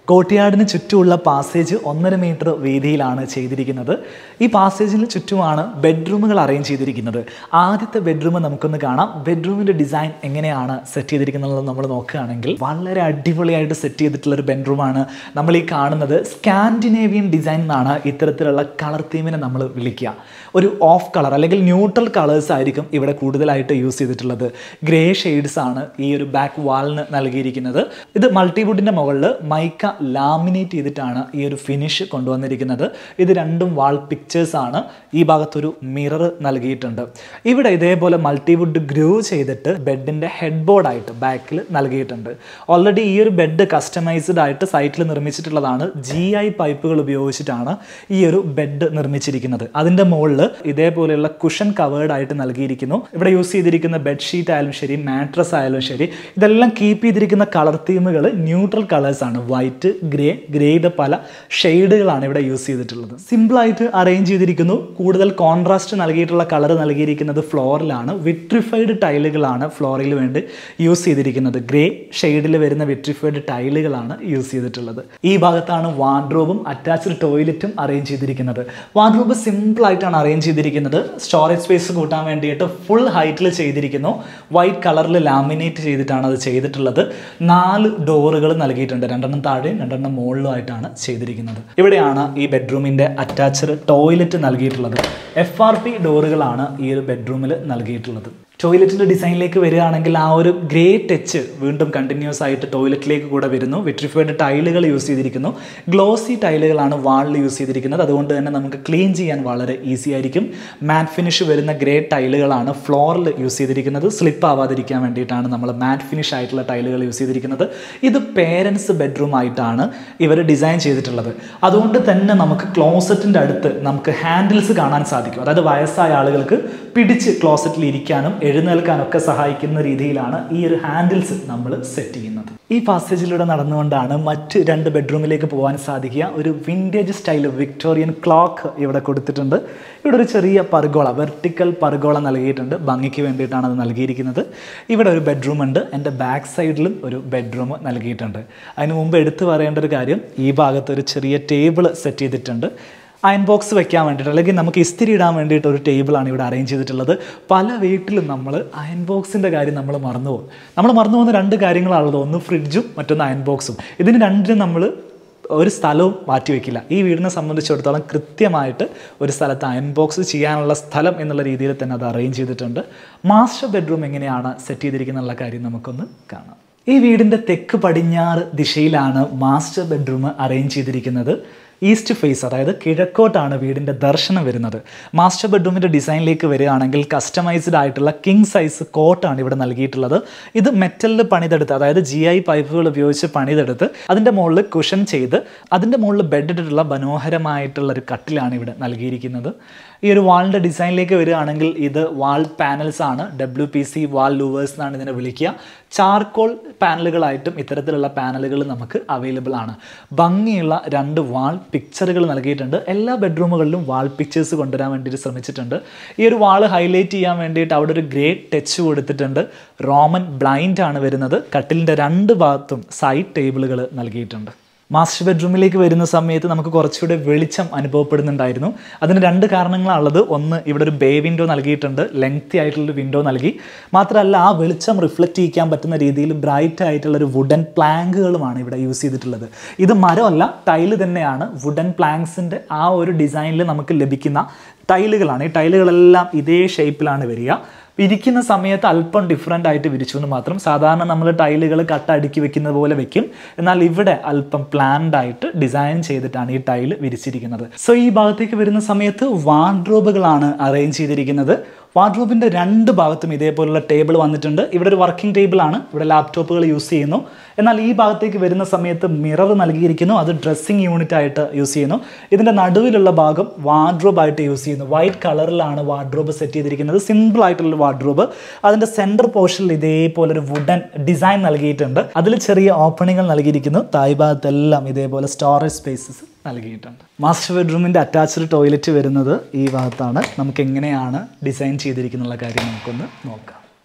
Speaker 1: കോട്ടിയാടിന് ചുറ്റുമുള്ള പാസേജ് ഒന്നര മീറ്റർ വീതിയിലാണ് ചെയ്തിരിക്കുന്നത് ഈ പാസേജിന് ചുറ്റുമാണ് ബെഡ്റൂമുകൾ അറേഞ്ച് ചെയ്തിരിക്കുന്നത് ആദ്യത്തെ ബെഡ്റൂം നമുക്കൊന്ന് കാണാം ബെഡ്റൂമിൻ്റെ ഡിസൈൻ എങ്ങനെയാണ് സെറ്റ് ചെയ്തിരിക്കുന്നത് നമ്മൾ നോക്കുകയാണെങ്കിൽ വളരെ അടിപൊളിയായിട്ട് സെറ്റ് ചെയ്തിട്ടുള്ള ഒരു ബെഡ്റൂമാണ് നമ്മൾ ഈ കാണുന്നത് സ്കാൻഡിനേവിയൻ ഡിസൈൻ എന്നാണ് ഇത്തരത്തിലുള്ള കളർ തീമിനെ നമ്മൾ വിളിക്കുക ഒരു ഓഫ് കളർ അല്ലെങ്കിൽ ന്യൂട്രൽ കളേഴ്സ് ആയിരിക്കും ഇവിടെ കൂടുതലായിട്ട് യൂസ് ചെയ്തിട്ടുള്ളത് ഗ്രേ ഷെയ്ഡ്സ് ആണ് ഈ ഒരു ബാക്ക് വാളിന് നൽകിയിരിക്കുന്നത് ഇത് മൾട്ടിവുഡിൻ്റെ മുകളിൽ മൈക്ക ലാമിനേറ്റ് ചെയ്തിട്ടാണ് ഈ ഒരു ഫിനിഷ് കൊണ്ടുവന്നിരിക്കുന്നത് ഇത് രണ്ടും വാൾ പിക്ചേഴ്സ് ആണ് ഈ ഭാഗത്തൊരു മിറർ നൽകിയിട്ടുണ്ട് ഇവിടെ ഇതേപോലെ മൾട്ടിവുഡ് ഗ്രൂ ചെയ്തിട്ട് ബെഡിൻ്റെ ഹെഡ് ബോർഡായിട്ട് ബാക്കിൽ നൽകിയിട്ടുണ്ട് ഓൾറെഡി ഈ ഒരു ബെഡ് കസ്റ്റമൈസ്ഡ് ആയിട്ട് സൈറ്റിൽ നിർമ്മിച്ചിട്ടുള്ളതാണ് ജി ഐ പൈപ്പുകൾ ഉപയോഗിച്ചിട്ടാണ് ഈ ഒരു ബെഡ് നിർമ്മിച്ചിരിക്കുന്നത് അതിൻ്റെ മുകളിൽ ഇതേപോലെയുള്ള കുഷൻ കവേർഡ് ആയിട്ട് നൽകിയിരിക്കുന്നു ഇവിടെ യൂസ് ചെയ്തിരിക്കുന്ന ബെഡ്ഷീറ്റ് ആയാലും ശരി മാട്രസ് ആയാലും ശരി ഇതെല്ലാം കീപ്പ് ചെയ്തിരിക്കുന്ന കളർ തീമുകൾ ന്യൂട്രൽ കളേഴ്സ് ആണ് വൈറ്റ് ഗ്രേ ഗ്രേയുടെ പല ഷെയ്ഡുകളാണ് ഇവിടെ യൂസ് ചെയ്തിട്ടുള്ളത് സിമ്പിളായിട്ട് അറേഞ്ച് ചെയ്തിരിക്കുന്നു കൂടുതൽ കോൺട്രാസ്റ്റ് നൽകിയിട്ടുള്ള കളർ നൽകിയിരിക്കുന്നത് ഫ്ലോറിലാണ് വിട്രിഫൈഡ് ടൈലുകളാണ് ഫ്ലോറിൽ വേണ്ടി യൂസ് ചെയ്തിരിക്കുന്നത് ഗ്രേ ഷെയ്ഡിൽ വരുന്ന വിട്രിഫൈഡ് ടൈലുകളാണ് യൂസ് ചെയ്തിട്ടുള്ളത് ഈ ഭാഗത്താണ് വാർഡ്രോബും അറ്റാച്ച്ഡ് ടോയ്ലറ്റും അറേഞ്ച് ചെയ്തിരിക്കുന്നത് വാർഡ്രോബ് സിമ്പിളായിട്ടാണ് അറേഞ്ച് ചെയ്തിരിക്കുന്നത് സ്റ്റോറേജ് സ്പേസ് കൂട്ടാൻ വേണ്ടിയിട്ട് ഫുൾ ഹൈറ്റിൽ ചെയ്തിരിക്കുന്നു വൈറ്റ് കളറിൽ ലാമിനേറ്റ് ചെയ്തിട്ടാണ് അത് ചെയ്തിട്ടുള്ളത് നാല് ഡോറുകൾ നൽകിയിട്ടുണ്ട് രണ്ടെണ്ണം താഴെയും രണ്ടെണ്ണം മുകളിലുമായിട്ടാണ് ചെയ്തിരിക്കുന്നത് ഇവിടെയാണ് ഈ ബെഡ്റൂമിൻ്റെ അറ്റാച്ച്ഡ് ടോയ്ലറ്റ് നൽകിയിട്ടുള്ളത് എഫ് ആർ പി ഡോറുകളാണ് ഈ ഒരു ബെഡ്റൂമിൽ നൽകിയിട്ടുള്ളത് ടോയ്ലറ്റിൻ്റെ ഡിസൈനിലേക്ക് വരികയാണെങ്കിൽ ആ ഒരു ഗ്രേ ടച്ച് വീണ്ടും കണ്ടിന്യൂസ് ആയിട്ട് ടോയ്ലറ്റിലേക്ക് കൂടെ വരുന്നു വിട്രിഫൈഡ് ടൈലുകൾ യൂസ് ചെയ്തിരിക്കുന്നു ഗ്ലോസി ടൈലുകളാണ് വാളിൽ യൂസ് ചെയ്തിരിക്കുന്നത് അതുകൊണ്ട് തന്നെ നമുക്ക് ക്ലീൻ ചെയ്യാൻ വളരെ ഈസി ആയിരിക്കും മാറ്റ് ഫിനിഷ് വരുന്ന ഗ്രേ ടൈലുകളാണ് ഫ്ലോറിൽ യൂസ് ചെയ്തിരിക്കുന്നത് സ്ലിപ്പ് ആവാതിരിക്കാൻ വേണ്ടിയിട്ടാണ് നമ്മൾ മാറ്റ് ഫിനിഷ് ആയിട്ടുള്ള ടൈലുകൾ യൂസ് ചെയ്തിരിക്കുന്നത് ഇത് പേരൻസ് ബെഡ്റൂം ആയിട്ടാണ് ഇവർ ഡിസൈൻ ചെയ്തിട്ടുള്ളത് അതുകൊണ്ട് തന്നെ നമുക്ക് ക്ലോസറ്റിൻ്റെ അടുത്ത് നമുക്ക് ഹാൻഡിൽസ് കാണാൻ സാധിക്കും അതായത് വയസ്സായ ആളുകൾക്ക് പിടിച്ച് ക്ലോസറ്റിൽ ഇരിക്കാനും എഴുന്നേൽക്കാനൊക്കെ സഹായിക്കുന്ന രീതിയിലാണ് ഈ ഒരു ഹാൻഡിൽസ് നമ്മൾ സെറ്റ് ചെയ്യുന്നത് ഈ പാസേജിലൂടെ നടന്നുകൊണ്ടാണ് മറ്റ് രണ്ട് ബെഡ്റൂമിലേക്ക് പോകാൻ സാധിക്കുക ഒരു വിൻറ്റേജ് സ്റ്റൈൽ വിക്ടോറിയൻ ക്ലോക്ക് ഇവിടെ കൊടുത്തിട്ടുണ്ട് ഇവിടെ ഒരു ചെറിയ പർഗോള വെർട്ടിക്കൽ പർഗോള നൽകിയിട്ടുണ്ട് ഭംഗിക്ക് വേണ്ടിയിട്ടാണ് അത് നൽകിയിരിക്കുന്നത് ഇവിടെ ഒരു ബെഡ്റൂം ഉണ്ട് എൻ്റെ ബാക്ക് സൈഡിലും ഒരു ബെഡ്റൂം നൽകിയിട്ടുണ്ട് അതിന് മുമ്പ് എടുത്തു പറയേണ്ട ഒരു കാര്യം ഈ ഭാഗത്ത് ഒരു ചെറിയ ടേബിൾ സെറ്റ് ചെയ്തിട്ടുണ്ട് അയൺ ബോക്സ് വെക്കാൻ വേണ്ടിയിട്ട് അല്ലെങ്കിൽ നമുക്ക് ഇസ്തിരി ഇടാൻ വേണ്ടിയിട്ട് ഒരു ടേബിളാണ് ഇവിടെ അറേഞ്ച് ചെയ്തിട്ടുള്ളത് പല വീട്ടിലും നമ്മൾ അയൺ ബോക്സിൻ്റെ കാര്യം നമ്മൾ മറന്നു പോകും നമ്മൾ മറന്നു പോകുന്ന രണ്ട് കാര്യങ്ങളാണുള്ളത് ഒന്ന് ഫ്രിഡ്ജും മറ്റൊന്ന് അയൺ ബോക്സും ഇതിന് രണ്ടിനും നമ്മൾ ഒരു സ്ഥലവും മാറ്റി വയ്ക്കില്ല ഈ വീടിനെ സംബന്ധിച്ചിടത്തോളം കൃത്യമായിട്ട് ഒരു സ്ഥലത്ത് അയൺ ബോക്സ് ചെയ്യാനുള്ള സ്ഥലം എന്നുള്ള രീതിയിൽ തന്നെ അത് അറേഞ്ച് ചെയ്തിട്ടുണ്ട് മാസ്റ്റർ ബെഡ്റൂം എങ്ങനെയാണ് സെറ്റ് ചെയ്തിരിക്കുന്നുള്ള കാര്യം നമുക്കൊന്ന് കാണാം ഈ വീടിൻ്റെ തെക്ക് പടിഞ്ഞാറ് ദിശയിലാണ് മാസ്റ്റർ ബെഡ്റൂം അറേഞ്ച് ചെയ്തിരിക്കുന്നത് ഈസ്റ്റ് ഫേസ് അതായത് കിഴക്കോട്ടാണ് വീടിൻ്റെ ദർശനം വരുന്നത് മാസ്റ്റർ ബെഡ്റൂമിൻ്റെ ഡിസൈനിലേക്ക് വരികയാണെങ്കിൽ കസ്റ്റമൈസ്ഡ് ആയിട്ടുള്ള കിങ് സൈസ് കോട്ടാണ് ഇവിടെ നൽകിയിട്ടുള്ളത് ഇത് മെറ്റലിൽ പണിതെടുത്ത് അതായത് ജി ഐ പൈപ്പുകൾ ഉപയോഗിച്ച് പണിതെടുത്ത് അതിൻ്റെ മുകളിൽ കുഷൻ ചെയ്ത് അതിൻ്റെ മുകളിൽ ബെഡ് ഇട്ടിട്ടുള്ള മനോഹരമായിട്ടുള്ള ഒരു കട്ടിലാണ് ഇവിടെ നൽകിയിരിക്കുന്നത് ഈ ഒരു വാളിൻ്റെ ഡിസൈനിലേക്ക് വരികയാണെങ്കിൽ ഇത് വാൾ പാനൽസ് ആണ് W P C wall louvers എന്നാണ് ഇതിനെ വിളിക്കുക ചാർക്കോൾ പാനലുകളായിട്ടും ഇത്തരത്തിലുള്ള പാനലുകൾ നമുക്ക് അവൈലബിൾ ആണ് ഭംഗിയുള്ള രണ്ട് വാൾ പിക്ചറുകൾ നൽകിയിട്ടുണ്ട് എല്ലാ ബെഡ്റൂമുകളിലും വാൾ പിക്ചേഴ്സ് കൊണ്ടുവരാൻ വേണ്ടിയിട്ട് ശ്രമിച്ചിട്ടുണ്ട് ഈ ഒരു വാൾ ഹൈലൈറ്റ് ചെയ്യാൻ വേണ്ടിയിട്ട് അവിടെ ഒരു ഗ്രേ ടച്ച് കൊടുത്തിട്ടുണ്ട് റോമൻ ബ്ലൈൻഡ് ആണ് വരുന്നത് കട്ടിലിൻ്റെ രണ്ട് ഭാഗത്തും സൈഡ് ടേബിളുകൾ നൽകിയിട്ടുണ്ട് മാസ്റ്റർ ബെഡ്റൂമിലേക്ക് വരുന്ന സമയത്ത് നമുക്ക് കുറച്ചുകൂടെ വെളിച്ചം അനുഭവപ്പെടുന്നുണ്ടായിരുന്നു അതിന് രണ്ട് കാരണങ്ങളാണുള്ളത് ഒന്ന് ഇവിടെ ഒരു ബേ വിൻഡോ നൽകിയിട്ടുണ്ട് ലെങ്തി ആയിട്ടുള്ളൊരു വിൻഡോ നൽകി മാത്രമല്ല ആ വെളിച്ചം റിഫ്ലക്റ്റ് ചെയ്യിക്കാൻ പറ്റുന്ന രീതിയിൽ ബ്രൈറ്റ് ആയിട്ടുള്ള ഒരു വുഡൻ പ്ലാങ്കുകളുമാണ് ഇവിടെ യൂസ് ചെയ്തിട്ടുള്ളത് ഇത് മരമല്ല ടൈല് തന്നെയാണ് വുഡൻ പ്ലാങ്സിൻ്റെ ആ ഒരു ഡിസൈനിൽ നമുക്ക് ലഭിക്കുന്ന ടൈലുകളാണ് ഈ ടൈലുകളെല്ലാം ഇതേ ഷേപ്പിലാണ് വരിക ഇരിക്കുന്ന സമയത്ത് അല്പം ഡിഫറെൻ്റ് ആയിട്ട് വിരിച്ചു എന്ന് മാത്രം സാധാരണ നമ്മൾ ടൈലുകൾ കട്ട അടുക്കി വെക്കുന്നത് പോലെ വെക്കും എന്നാൽ ഇവിടെ അല്പം പ്ലാൻഡ് ആയിട്ട് ഡിസൈൻ ചെയ്തിട്ടാണ് ഈ ടൈല് വിരിച്ചിരിക്കുന്നത് സോ ഈ ഭാഗത്തേക്ക് വരുന്ന സമയത്ത് വാർഡ്രോബുകളാണ് അറേഞ്ച് ചെയ്തിരിക്കുന്നത് വാർഡ്രോബിൻ്റെ രണ്ട് ഭാഗത്തും ഇതേപോലുള്ള ടേബിൾ വന്നിട്ടുണ്ട് ഇവിടെ ഒരു വർക്കിംഗ് ടേബിളാണ് ഇവിടെ ലാപ്ടോപ്പുകൾ യൂസ് ചെയ്യുന്നു എന്നാൽ ഈ ഭാഗത്തേക്ക് വരുന്ന സമയത്ത് മിറർ നൽകിയിരിക്കുന്നു അത് ഡ്രസ്സിങ് യൂണിറ്റ് ആയിട്ട് യൂസ് ചെയ്യുന്നു ഇതിൻ്റെ നടുവിലുള്ള ഭാഗം വാർഡ്രോബ് ആയിട്ട് യൂസ് ചെയ്യുന്നു വൈറ്റ് കളറിലാണ് വാർഡ്രോബ് സെറ്റ് ചെയ്തിരിക്കുന്നത് സിമ്പിൾ ആയിട്ടുള്ള വാർഡ്രോബ് അതിൻ്റെ സെൻറ്റർ പോർഷനിൽ ഇതേപോലെ ഒരു വുഡൻ ഡിസൈൻ നൽകിയിട്ടുണ്ട് അതിൽ ചെറിയ ഓപ്പണിങ്ങൾ നൽകിയിരിക്കുന്നു തായ് ഭാഗത്തെല്ലാം ഇതേപോലെ സ്റ്റോറേജ് സ്പേസസ് നൽകിയിട്ടുണ്ട് മാസ്റ്റർ ബെഡ്റൂമിൻ്റെ അറ്റാച്ച്ഡ് ടോയ്ലറ്റ് വരുന്നത് ഈ ഭാഗത്താണ് നമുക്ക് എങ്ങനെയാണ് ഡിസൈൻ ചെയ്തിരിക്കുന്നുള്ള കാര്യം നമുക്കൊന്ന് നോക്കാം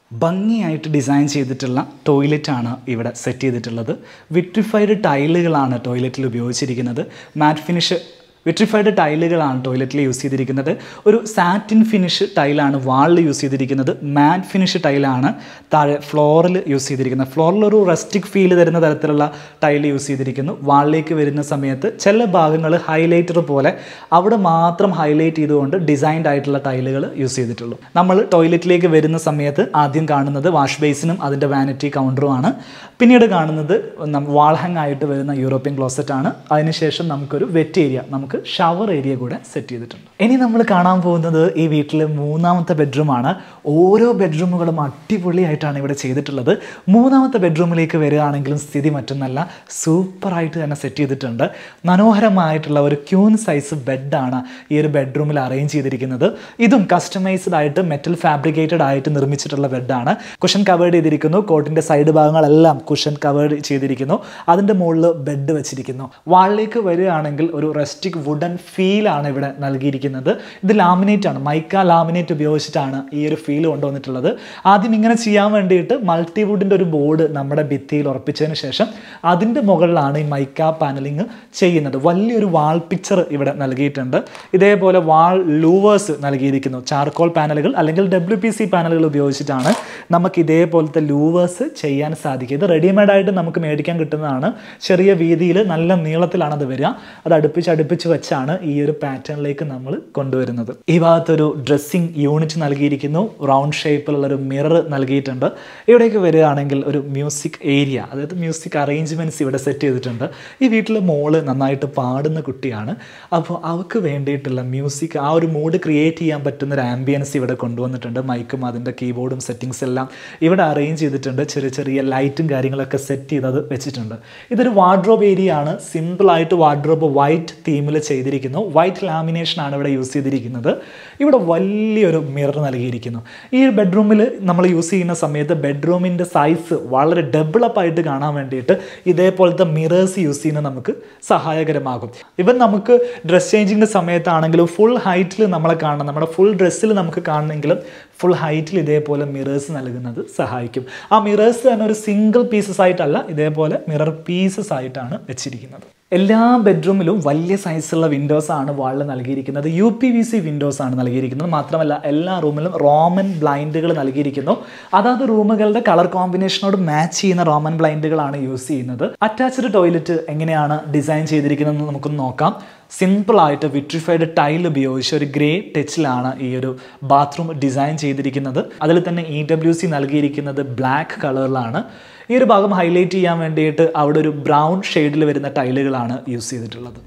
Speaker 1: ഭംഗിയായിട്ട് ഡിസൈൻ ചെയ്തിട്ടുള്ള ടോയ്ലറ്റാണ് ഇവിടെ സെറ്റ് ചെയ്തിട്ടുള്ളത് വിട്രിഫൈഡ് ടൈലുകളാണ് ടോയ്ലറ്റിൽ ഉപയോഗിച്ചിരിക്കുന്നത് മാറ്റ് ഫിനിഷ് വിട്രിഫൈഡ് ടൈലുകളാണ് ടോയ്ലറ്റിൽ യൂസ് ചെയ്തിരിക്കുന്നത് ഒരു സാറ്റിൻ ഫിനിഷ് ടൈലാണ് വാളിൽ യൂസ് ചെയ്തിരിക്കുന്നത് മാറ്റ് ഫിനിഷ് ടൈലാണ് താഴെ ഫ്ലോറിൽ യൂസ് ചെയ്തിരിക്കുന്നത് ഫ്ലോറിൽ ഒരു റെസ്റ്റിക് ഫീൽ തരുന്ന തരത്തിലുള്ള ടൈൽ യൂസ് ചെയ്തിരിക്കുന്നു വാളിലേക്ക് വരുന്ന സമയത്ത് ചില ഭാഗങ്ങൾ ഹൈലൈറ്റർ പോലെ അവിടെ മാത്രം ഹൈലൈറ്റ് ചെയ്തുകൊണ്ട് ഡിസൈൻഡ് ആയിട്ടുള്ള ടൈലുകൾ യൂസ് ചെയ്തിട്ടുള്ളൂ നമ്മൾ ടോയ്ലറ്റിലേക്ക് വരുന്ന സമയത്ത് ആദ്യം കാണുന്നത് വാഷ് ബേസിനും അതിൻ്റെ വാനിറ്റി കൗണ്ടറുമാണ് പിന്നീട് കാണുന്നത് വാൾ ഹാങ് ആയിട്ട് വരുന്ന യൂറോപ്യൻ ക്ലോസറ്റ് ആണ് അതിനുശേഷം നമുക്കൊരു വെറ്റ് ഏരിയ നമുക്ക് ഷവർ ഏരിയ കൂടെ സെറ്റ് ചെയ്തിട്ടുണ്ട് ഇനി നമ്മൾ കാണാൻ പോകുന്നത് ഈ വീട്ടിലെ മൂന്നാമത്തെ ബെഡ്റൂമാണ് ഓരോ ബെഡ്റൂമുകളും അടിപൊളിയായിട്ടാണ് ഇവിടെ ചെയ്തിട്ടുള്ളത് മൂന്നാമത്തെ ബെഡ്റൂമിലേക്ക് വരികയാണെങ്കിലും സ്ഥിതി മറ്റൊന്നല്ല സൂപ്പറായിട്ട് തന്നെ സെറ്റ് ചെയ്തിട്ടുണ്ട് മനോഹരമായിട്ടുള്ള ഒരു ക്യൂൻ സൈസ് ബെഡാണ് ഈ ഒരു ബെഡ്റൂമിൽ അറേഞ്ച് ചെയ്തിരിക്കുന്നത് ഇതും കസ്റ്റമൈസ്ഡ് ആയിട്ട് മെറ്റൽ ഫാബ്രിക്കേറ്റഡ് ആയിട്ട് നിർമ്മിച്ചിട്ടുള്ള ബെഡാണ് കുഷൻ കവേർഡ് ചെയ്തിരിക്കുന്നു കോട്ടിൻ്റെ സൈഡ് ഭാഗങ്ങളെല്ലാം കുഷൻ കവേർഡ് ചെയ്തിരിക്കുന്നു അതിൻ്റെ മുകളിൽ ബെഡ് വെച്ചിരിക്കുന്നു വാളിലേക്ക് വരികയാണെങ്കിൽ ഒരു റെസ്റ്റിക് വുഡൻ ഫീലാണ് ഇവിടെ നൽകിയിരിക്കുന്നത് ഇത് ലാമിനേറ്റ് ആണ് മൈക്ക ലാമിനേറ്റ് ഉപയോഗിച്ചിട്ടാണ് ഈ ഒരു ഫീൽ കൊണ്ടുവന്നിട്ടുള്ളത് ആദ്യം ഇങ്ങനെ ചെയ്യാൻ വേണ്ടിയിട്ട് മൾട്ടിവുഡിൻ്റെ ഒരു ബോർഡ് നമ്മുടെ ഭിത്തിയിൽ ഉറപ്പിച്ചതിന് ശേഷം അതിൻ്റെ മുകളിലാണ് ഈ മൈക്ക പാനലിങ് ചെയ്യുന്നത് വലിയൊരു വാൾ പിക്ചർ ഇവിടെ നൽകിയിട്ടുണ്ട് ഇതേപോലെ വാൾ ലൂവേഴ്സ് നൽകിയിരിക്കുന്നു ചാർക്കോൾ പാനലുകൾ അല്ലെങ്കിൽ ഡബ്ല്യു പി സി പാനലുകൾ ഉപയോഗിച്ചിട്ടാണ് നമുക്ക് ഇതേപോലത്തെ ലൂവേഴ്സ് ചെയ്യാൻ സാധിക്കുക ഇത് റെഡിമെയ്ഡ് ആയിട്ട് നമുക്ക് മേടിക്കാൻ കിട്ടുന്നതാണ് ചെറിയ വീതിയിൽ നല്ല നീളത്തിലാണ് അത് വരിക അത് അടുപ്പിച്ച് അടുപ്പിച്ച് വെച്ചാണ് ഈ ഒരു പാറ്റേണിലേക്ക് നമ്മൾ കൊണ്ടുവരുന്നത് ഈ ഭാഗത്തൊരു ഡ്രസ്സിങ് യൂണിറ്റ് നൽകിയിരിക്കുന്നു റൗണ്ട് ഷേപ്പിലുള്ള ഒരു മിറർ നൽകിയിട്ടുണ്ട് ഇവിടേക്ക് വരികയാണെങ്കിൽ ഒരു മ്യൂസിക് ഏരിയ അതായത് മ്യൂസിക് അറേഞ്ച്മെൻറ്റ്സ് ഇവിടെ സെറ്റ് ചെയ്തിട്ടുണ്ട് ഈ വീട്ടിലെ മോള് നന്നായിട്ട് പാടുന്ന കുട്ടിയാണ് അപ്പോൾ അവൾക്ക് വേണ്ടിയിട്ടുള്ള മ്യൂസിക് ആ ഒരു മൂഡ് ക്രിയേറ്റ് ചെയ്യാൻ പറ്റുന്ന ഒരു ആംബിയൻസ് ഇവിടെ കൊണ്ടുവന്നിട്ടുണ്ട് മൈക്കും അതിൻ്റെ കീബോർഡും സെറ്റിങ്സ് എല്ലാം ഇവിടെ അറേഞ്ച് ചെയ്തിട്ടുണ്ട് ചെറിയ ചെറിയ ലൈറ്റും കാര്യങ്ങളൊക്കെ സെറ്റ് ചെയ്തത് വെച്ചിട്ടുണ്ട് ഇതൊരു വാർഡ്രോബ് ഏരിയ ആണ് സിമ്പിളായിട്ട് വാർഡ്രോബ് വൈറ്റ് തീമിൽ ചെയ്തിരിക്കുന്നു വൈറ്റ് ലാമിനേഷൻ ആണ് ഇവിടെ യൂസ് ചെയ്തിരിക്കുന്നത് ഇവിടെ വലിയൊരു മിറർ നൽകിയിരിക്കുന്നു ഈ ബെഡ്റൂമിൽ നമ്മൾ യൂസ് ചെയ്യുന്ന സമയത്ത് ബെഡ്റൂമിൻ്റെ സൈസ് വളരെ ഡെവലപ്പ് ആയിട്ട് കാണാൻ വേണ്ടിയിട്ട് ഇതേപോലത്തെ മിറേഴ്സ് യൂസ് ചെയ്യുന്നത് നമുക്ക് സഹായകരമാകും ഇവൻ നമുക്ക് ഡ്രസ് ചേഞ്ചിങ്ങിൻ്റെ സമയത്താണെങ്കിലും ഫുൾ ഹൈറ്റിൽ നമ്മളെ കാണണം നമ്മുടെ ഫുൾ ഡ്രസ്സിൽ നമുക്ക് കാണണമെങ്കിലും ഫുൾ ഹൈറ്റിൽ ഇതേപോലെ മിറേഴ്സ് നൽകുന്നത് സഹായിക്കും ആ മിറേഴ്സ് തന്നെ ഒരു സിംഗിൾ പീസസ് ആയിട്ടല്ല ഇതേപോലെ മിറർ പീസസ് ആയിട്ടാണ് വെച്ചിരിക്കുന്നത് എല്ലാ ബെഡ്റൂമിലും വലിയ സൈസുള്ള വിൻഡോസ് ആണ് വാളിൽ നൽകിയിരിക്കുന്നത് U P V C windows ആണ് നൽകിയിരിക്കുന്നത് മാത്രമല്ല എല്ലാ റൂമിലും റോമൻ ബ്ലൈൻഡുകൾ നൽകിയിരിക്കുന്നു അതാത് റൂമുകളുടെ കളർ കോമ്പിനേഷനോട് മാച്ച് ചെയ്യുന്ന റോമൻ ബ്ലൈൻഡുകളാണ് യൂസ് ചെയ്യുന്നത് അറ്റാച്ച്ഡ് ടോയ്ലറ്റ് എങ്ങനെയാണ് ഡിസൈൻ ചെയ്തിരിക്കുന്നതെന്ന് നമുക്കൊന്ന് നോക്കാം സിമ്പിളായിട്ട് വിട്രിഫൈഡ് ടൈൽ ഉപയോഗിച്ച് ഒരു ഗ്രേ ടച്ചിലാണ് ഈ ഒരു ബാത്റൂം ഡിസൈൻ ചെയ്തിരിക്കുന്നത് അതിൽ തന്നെ ഇ ഡബ്ല്യു സി നൽകിയിരിക്കുന്നത് ബ്ലാക്ക് കളറിലാണ് ഈ ഒരു ഭാഗം ഹൈലൈറ്റ് ചെയ്യാൻ വേണ്ടിയിട്ട് അവിടെ ഒരു ബ്രൗൺ ഷെയ്ഡിൽ വരുന്ന ടൈലുകളാണ് യൂസ് ചെയ്തിട്ടുള്ളത്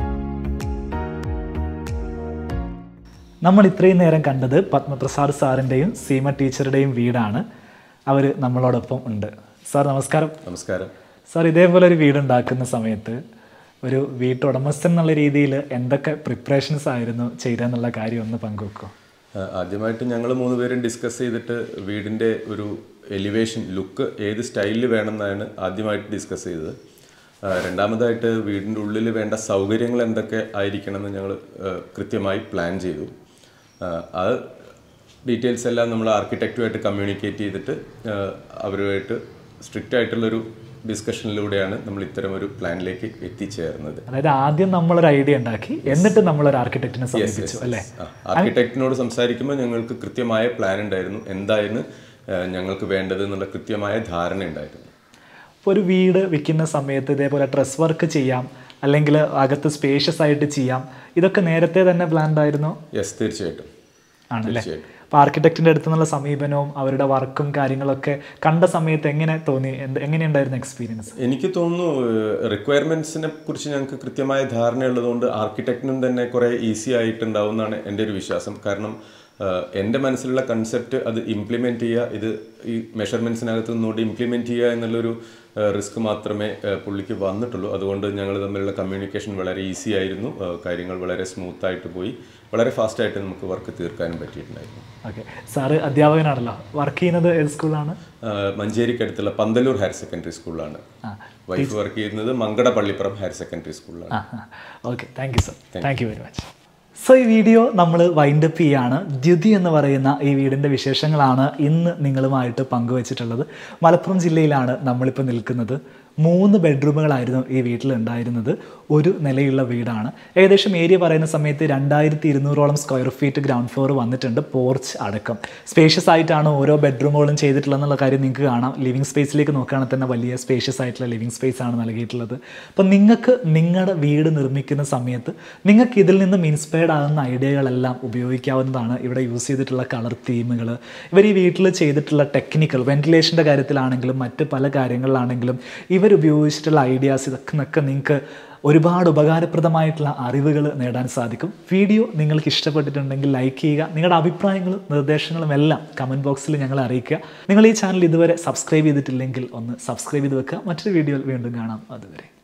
Speaker 1: നമ്മൾ ഇത്രയും നേരം കണ്ടത് പത്മപ്രസാദ് സാറിൻ്റെയും സീമ ടീച്ചറുടെയും വീടാണ് അവർ നമ്മളോടൊപ്പം ഉണ്ട് സാർ നമസ്കാരം
Speaker 2: നമസ്കാരം
Speaker 1: സാർ ഇതേപോലെ ഒരു വീടുണ്ടാക്കുന്ന സമയത്ത് ഒരു വീട്ടുടമസ്ഥൻ എന്നുള്ള രീതിയിൽ എന്തൊക്കെ പ്രിപ്പറേഷൻസ് ആയിരുന്നു ചെയ്തതെന്നുള്ള കാര്യം ഒന്ന് പങ്കുവെക്കും
Speaker 2: ആ, ആദ്യമായിട്ട് ഞങ്ങൾ മൂന്ന് പേരും ഡിസ്കസ് ചെയ്തിട്ട് വീടിൻ്റെ ഒരു എലിവേഷൻ ലുക്ക് ഏത് സ്റ്റൈലിൽ വേണമെന്നാണ് ആദ്യമായിട്ട് ഡിസ്കസ് ചെയ്തത് ആ, രണ്ടാമതായിട്ട് വീടിൻ്റെ ഉള്ളിൽ വേണ്ട സൗകര്യങ്ങൾ എന്തൊക്കെ ആയിരിക്കണമെന്ന് ഞങ്ങൾ കൃത്യമായി പ്ലാൻ ചെയ്തു ആ, അത് ഡീറ്റെയിൽസ് എല്ലാം നമ്മൾ ആർക്കിടെക്റ്റുമായിട്ട് കമ്മ്യൂണിക്കേറ്റ് ചെയ്തിട്ട് ആ, അവരുമായിട്ട് സ്ട്രിക്റ്റ് ആയിട്ടുള്ളൊരു ഡിസ്കഷനിലൂടെയാണ് നമ്മൾ ഇത്തരം ഒരു പ്ലാനിലേക്ക് എത്തിച്ചേർന്നത്
Speaker 1: അതായത് ആദ്യം നമ്മളൊരു ഐഡിയ ഉണ്ടാക്കി എന്നിട്ട് നമ്മളൊരു ആർക്കിടെക്റ്റിനെ സമീപിച്ചു അല്ലേ
Speaker 2: ആർക്കിടെക്റ്റിനോട് സംസാരിക്കുമ്പോൾ ഞങ്ങൾക്ക് കൃത്യമായ പ്ലാൻ ഉണ്ടായിരുന്നു എന്തായിരുന്നു ആ, ഞങ്ങൾക്ക് വേണ്ടത് എന്നുള്ള കൃത്യമായ ധാരണ ഉണ്ടായിരുന്നു
Speaker 1: ഇപ്പോൾ ഒരു വീട് വിൽക്കുന്ന സമയത്ത് ഇതേപോലെ ഡ്രസ് വർക്ക് ചെയ്യാം അല്ലെങ്കിൽ അകത്ത് സ്പേഷ്യസ് ആയിട്ട് ചെയ്യാം ഇതൊക്കെ നേരത്തെ തന്നെ പ്ലാൻഡ് ആയിരുന്നു
Speaker 2: യെസ് തീർച്ചയായിട്ടും
Speaker 1: ആണല്ലേ
Speaker 2: തീർച്ചയായിട്ടും
Speaker 1: അപ്പോൾ ആർക്കിടെക്റ്റിൻ്റെ അടുത്ത് നിന്നുള്ള സമീപനവും അവരുടെ വർക്കും കാര്യങ്ങളൊക്കെ കണ്ട സമയത്ത് എങ്ങനെ തോന്നി എന്ത് എങ്ങനെയുണ്ടായിരുന്നു എക്സ്പീരിയൻസ്
Speaker 2: എനിക്ക് തോന്നുന്നു റിക്വയർമെന്റ്സിനെ കുറിച്ച് ഞങ്ങൾക്ക് കൃത്യമായ ധാരണയുള്ളതുകൊണ്ട് ആർക്കിടെക്റ്റിനും തന്നെ കുറേ ഈസി ആയിട്ടുണ്ടാവും എന്നാണ് എൻ്റെ ഒരു വിശ്വാസം കാരണം ആഹ്, എൻ്റെ മനസ്സിലുള്ള കൺസെപ്റ്റ് അത് ഇംപ്ലിമെൻറ്റ് ചെയ്യുക ഇത് ഈ മെഷർമെൻറ്റ്സിനകത്ത് നിന്നുകൊണ്ട് ഇംപ്ലിമെൻറ്റ് ചെയ്യുക എന്നുള്ളൊരു റിസ്ക് മാത്രമേ ആഹ്, പുള്ളിക്ക് വന്നിട്ടുള്ളൂ അതുകൊണ്ട് ഞങ്ങൾ തമ്മിലുള്ള കമ്മ്യൂണിക്കേഷൻ വളരെ ഈസി ആയിരുന്നു ആഹ്, കാര്യങ്ങൾ വളരെ സ്മൂത്തായിട്ട് പോയി വളരെ ഫാസ്റ്റായിട്ട് നമുക്ക് വർക്ക് തീർക്കാനും പറ്റിയിട്ടുണ്ടായിരുന്നു
Speaker 1: ഓക്കെ സാറ് അധ്യാപകനാണല്ലോ വർക്ക് ചെയ്യുന്നത് ഏത് സ്കൂളാണ്
Speaker 2: ആഹ്, മഞ്ചേരിക്കടുത്തുള്ള പന്തലൂർ ഹയർ സെക്കൻഡറി സ്കൂളിലാണ് വൈഫ് വർക്ക് ചെയ്യുന്നത് മങ്കട പള്ളിപ്പുറം ഹയർ സെക്കൻഡറി സ്കൂളിലാണ്
Speaker 1: ആ okay thank you sir thank you very much so ഈ വീഡിയോ നമ്മൾ വൈൻഡപ്പ് ചെയ്യാണ് ദ്യുതി എന്ന് പറയുന്ന ഈ വീടിൻ്റെ വിശേഷങ്ങളാണ് ഇന്ന് നിങ്ങളുമായിട്ട് പങ്കുവച്ചിട്ടുള്ളത് മലപ്പുറം ജില്ലയിലാണ് നമ്മളിപ്പോൾ നിൽക്കുന്നത് മൂന്ന് ബെഡ്റൂമുകളായിരുന്നു ഈ വീട്ടിൽ ഉണ്ടായിരുന്നത് ഒരു നിലയുള്ള വീടാണ് ഏകദേശം ഏരിയ പറയുന്ന സമയത്ത് രണ്ടായിരത്തി ഇരുന്നൂറോളം സ്ക്വയർ ഫീറ്റ് ഗ്രൗണ്ട് ഫ്ലോർ വന്നിട്ടുണ്ട് പോർച്ച് അടക്കം സ്പേഷ്യസ് ആയിട്ടാണ് ഓരോ ബെഡ്റൂമുകളും ചെയ്തിട്ടുള്ളതെന്നുള്ള കാര്യം നിങ്ങൾക്ക് കാണാം ലിവിങ് സ്പേസിലേക്ക് നോക്കുകയാണെങ്കിൽ തന്നെ വലിയ സ്പേഷ്യസ് ആയിട്ടുള്ള ലിവിങ് സ്പേസ് ആണ് നൽകിയിട്ടുള്ളത് അപ്പം നിങ്ങൾക്ക് നിങ്ങളുടെ വീട് നിർമ്മിക്കുന്ന സമയത്ത് നിങ്ങൾക്ക് ഇതിൽ നിന്നും ഇൻസ്പയർഡ് ആകുന്ന ഐഡിയകളെല്ലാം ഉപയോഗിക്കാവുന്നതാണ് ഇവിടെ യൂസ് ചെയ്തിട്ടുള്ള കളർ തീമുകൾ ഇവർ ഈ വീട്ടിൽ ചെയ്തിട്ടുള്ള ടെക്നിക്കൽ വെന്റിലേഷൻ്റെ കാര്യത്തിലാണെങ്കിലും മറ്റ് പല കാര്യങ്ങളിലാണെങ്കിലും ഇവർ ഉപയോഗിച്ചിട്ടുള്ള ഐഡിയാസ് ഇതൊക്കെ നിന്നൊക്കെ നിങ്ങൾക്ക് ഒരുപാട് ഉപകാരപ്രദമായിട്ടുള്ള അറിവുകൾ നേടാൻ സാധിക്കും വീഡിയോ നിങ്ങൾക്ക് ഇഷ്ടപ്പെട്ടിട്ടുണ്ടെങ്കിൽ ലൈക്ക് ചെയ്യുക നിങ്ങളുടെ അഭിപ്രായങ്ങളും നിർദ്ദേശങ്ങളും എല്ലാം കമൻറ്റ് ബോക്സിൽ ഞങ്ങളെ അറിയിക്കുക നിങ്ങൾ ഈ ചാനൽ ഇതുവരെ സബ്സ്ക്രൈബ് ചെയ്തിട്ടില്ലെങ്കിൽ ഒന്ന് സബ്സ്ക്രൈബ് ചെയ്ത് വെക്കുക മറ്റൊരു വീഡിയോയിൽ വീണ്ടും കാണാം അതുവരെ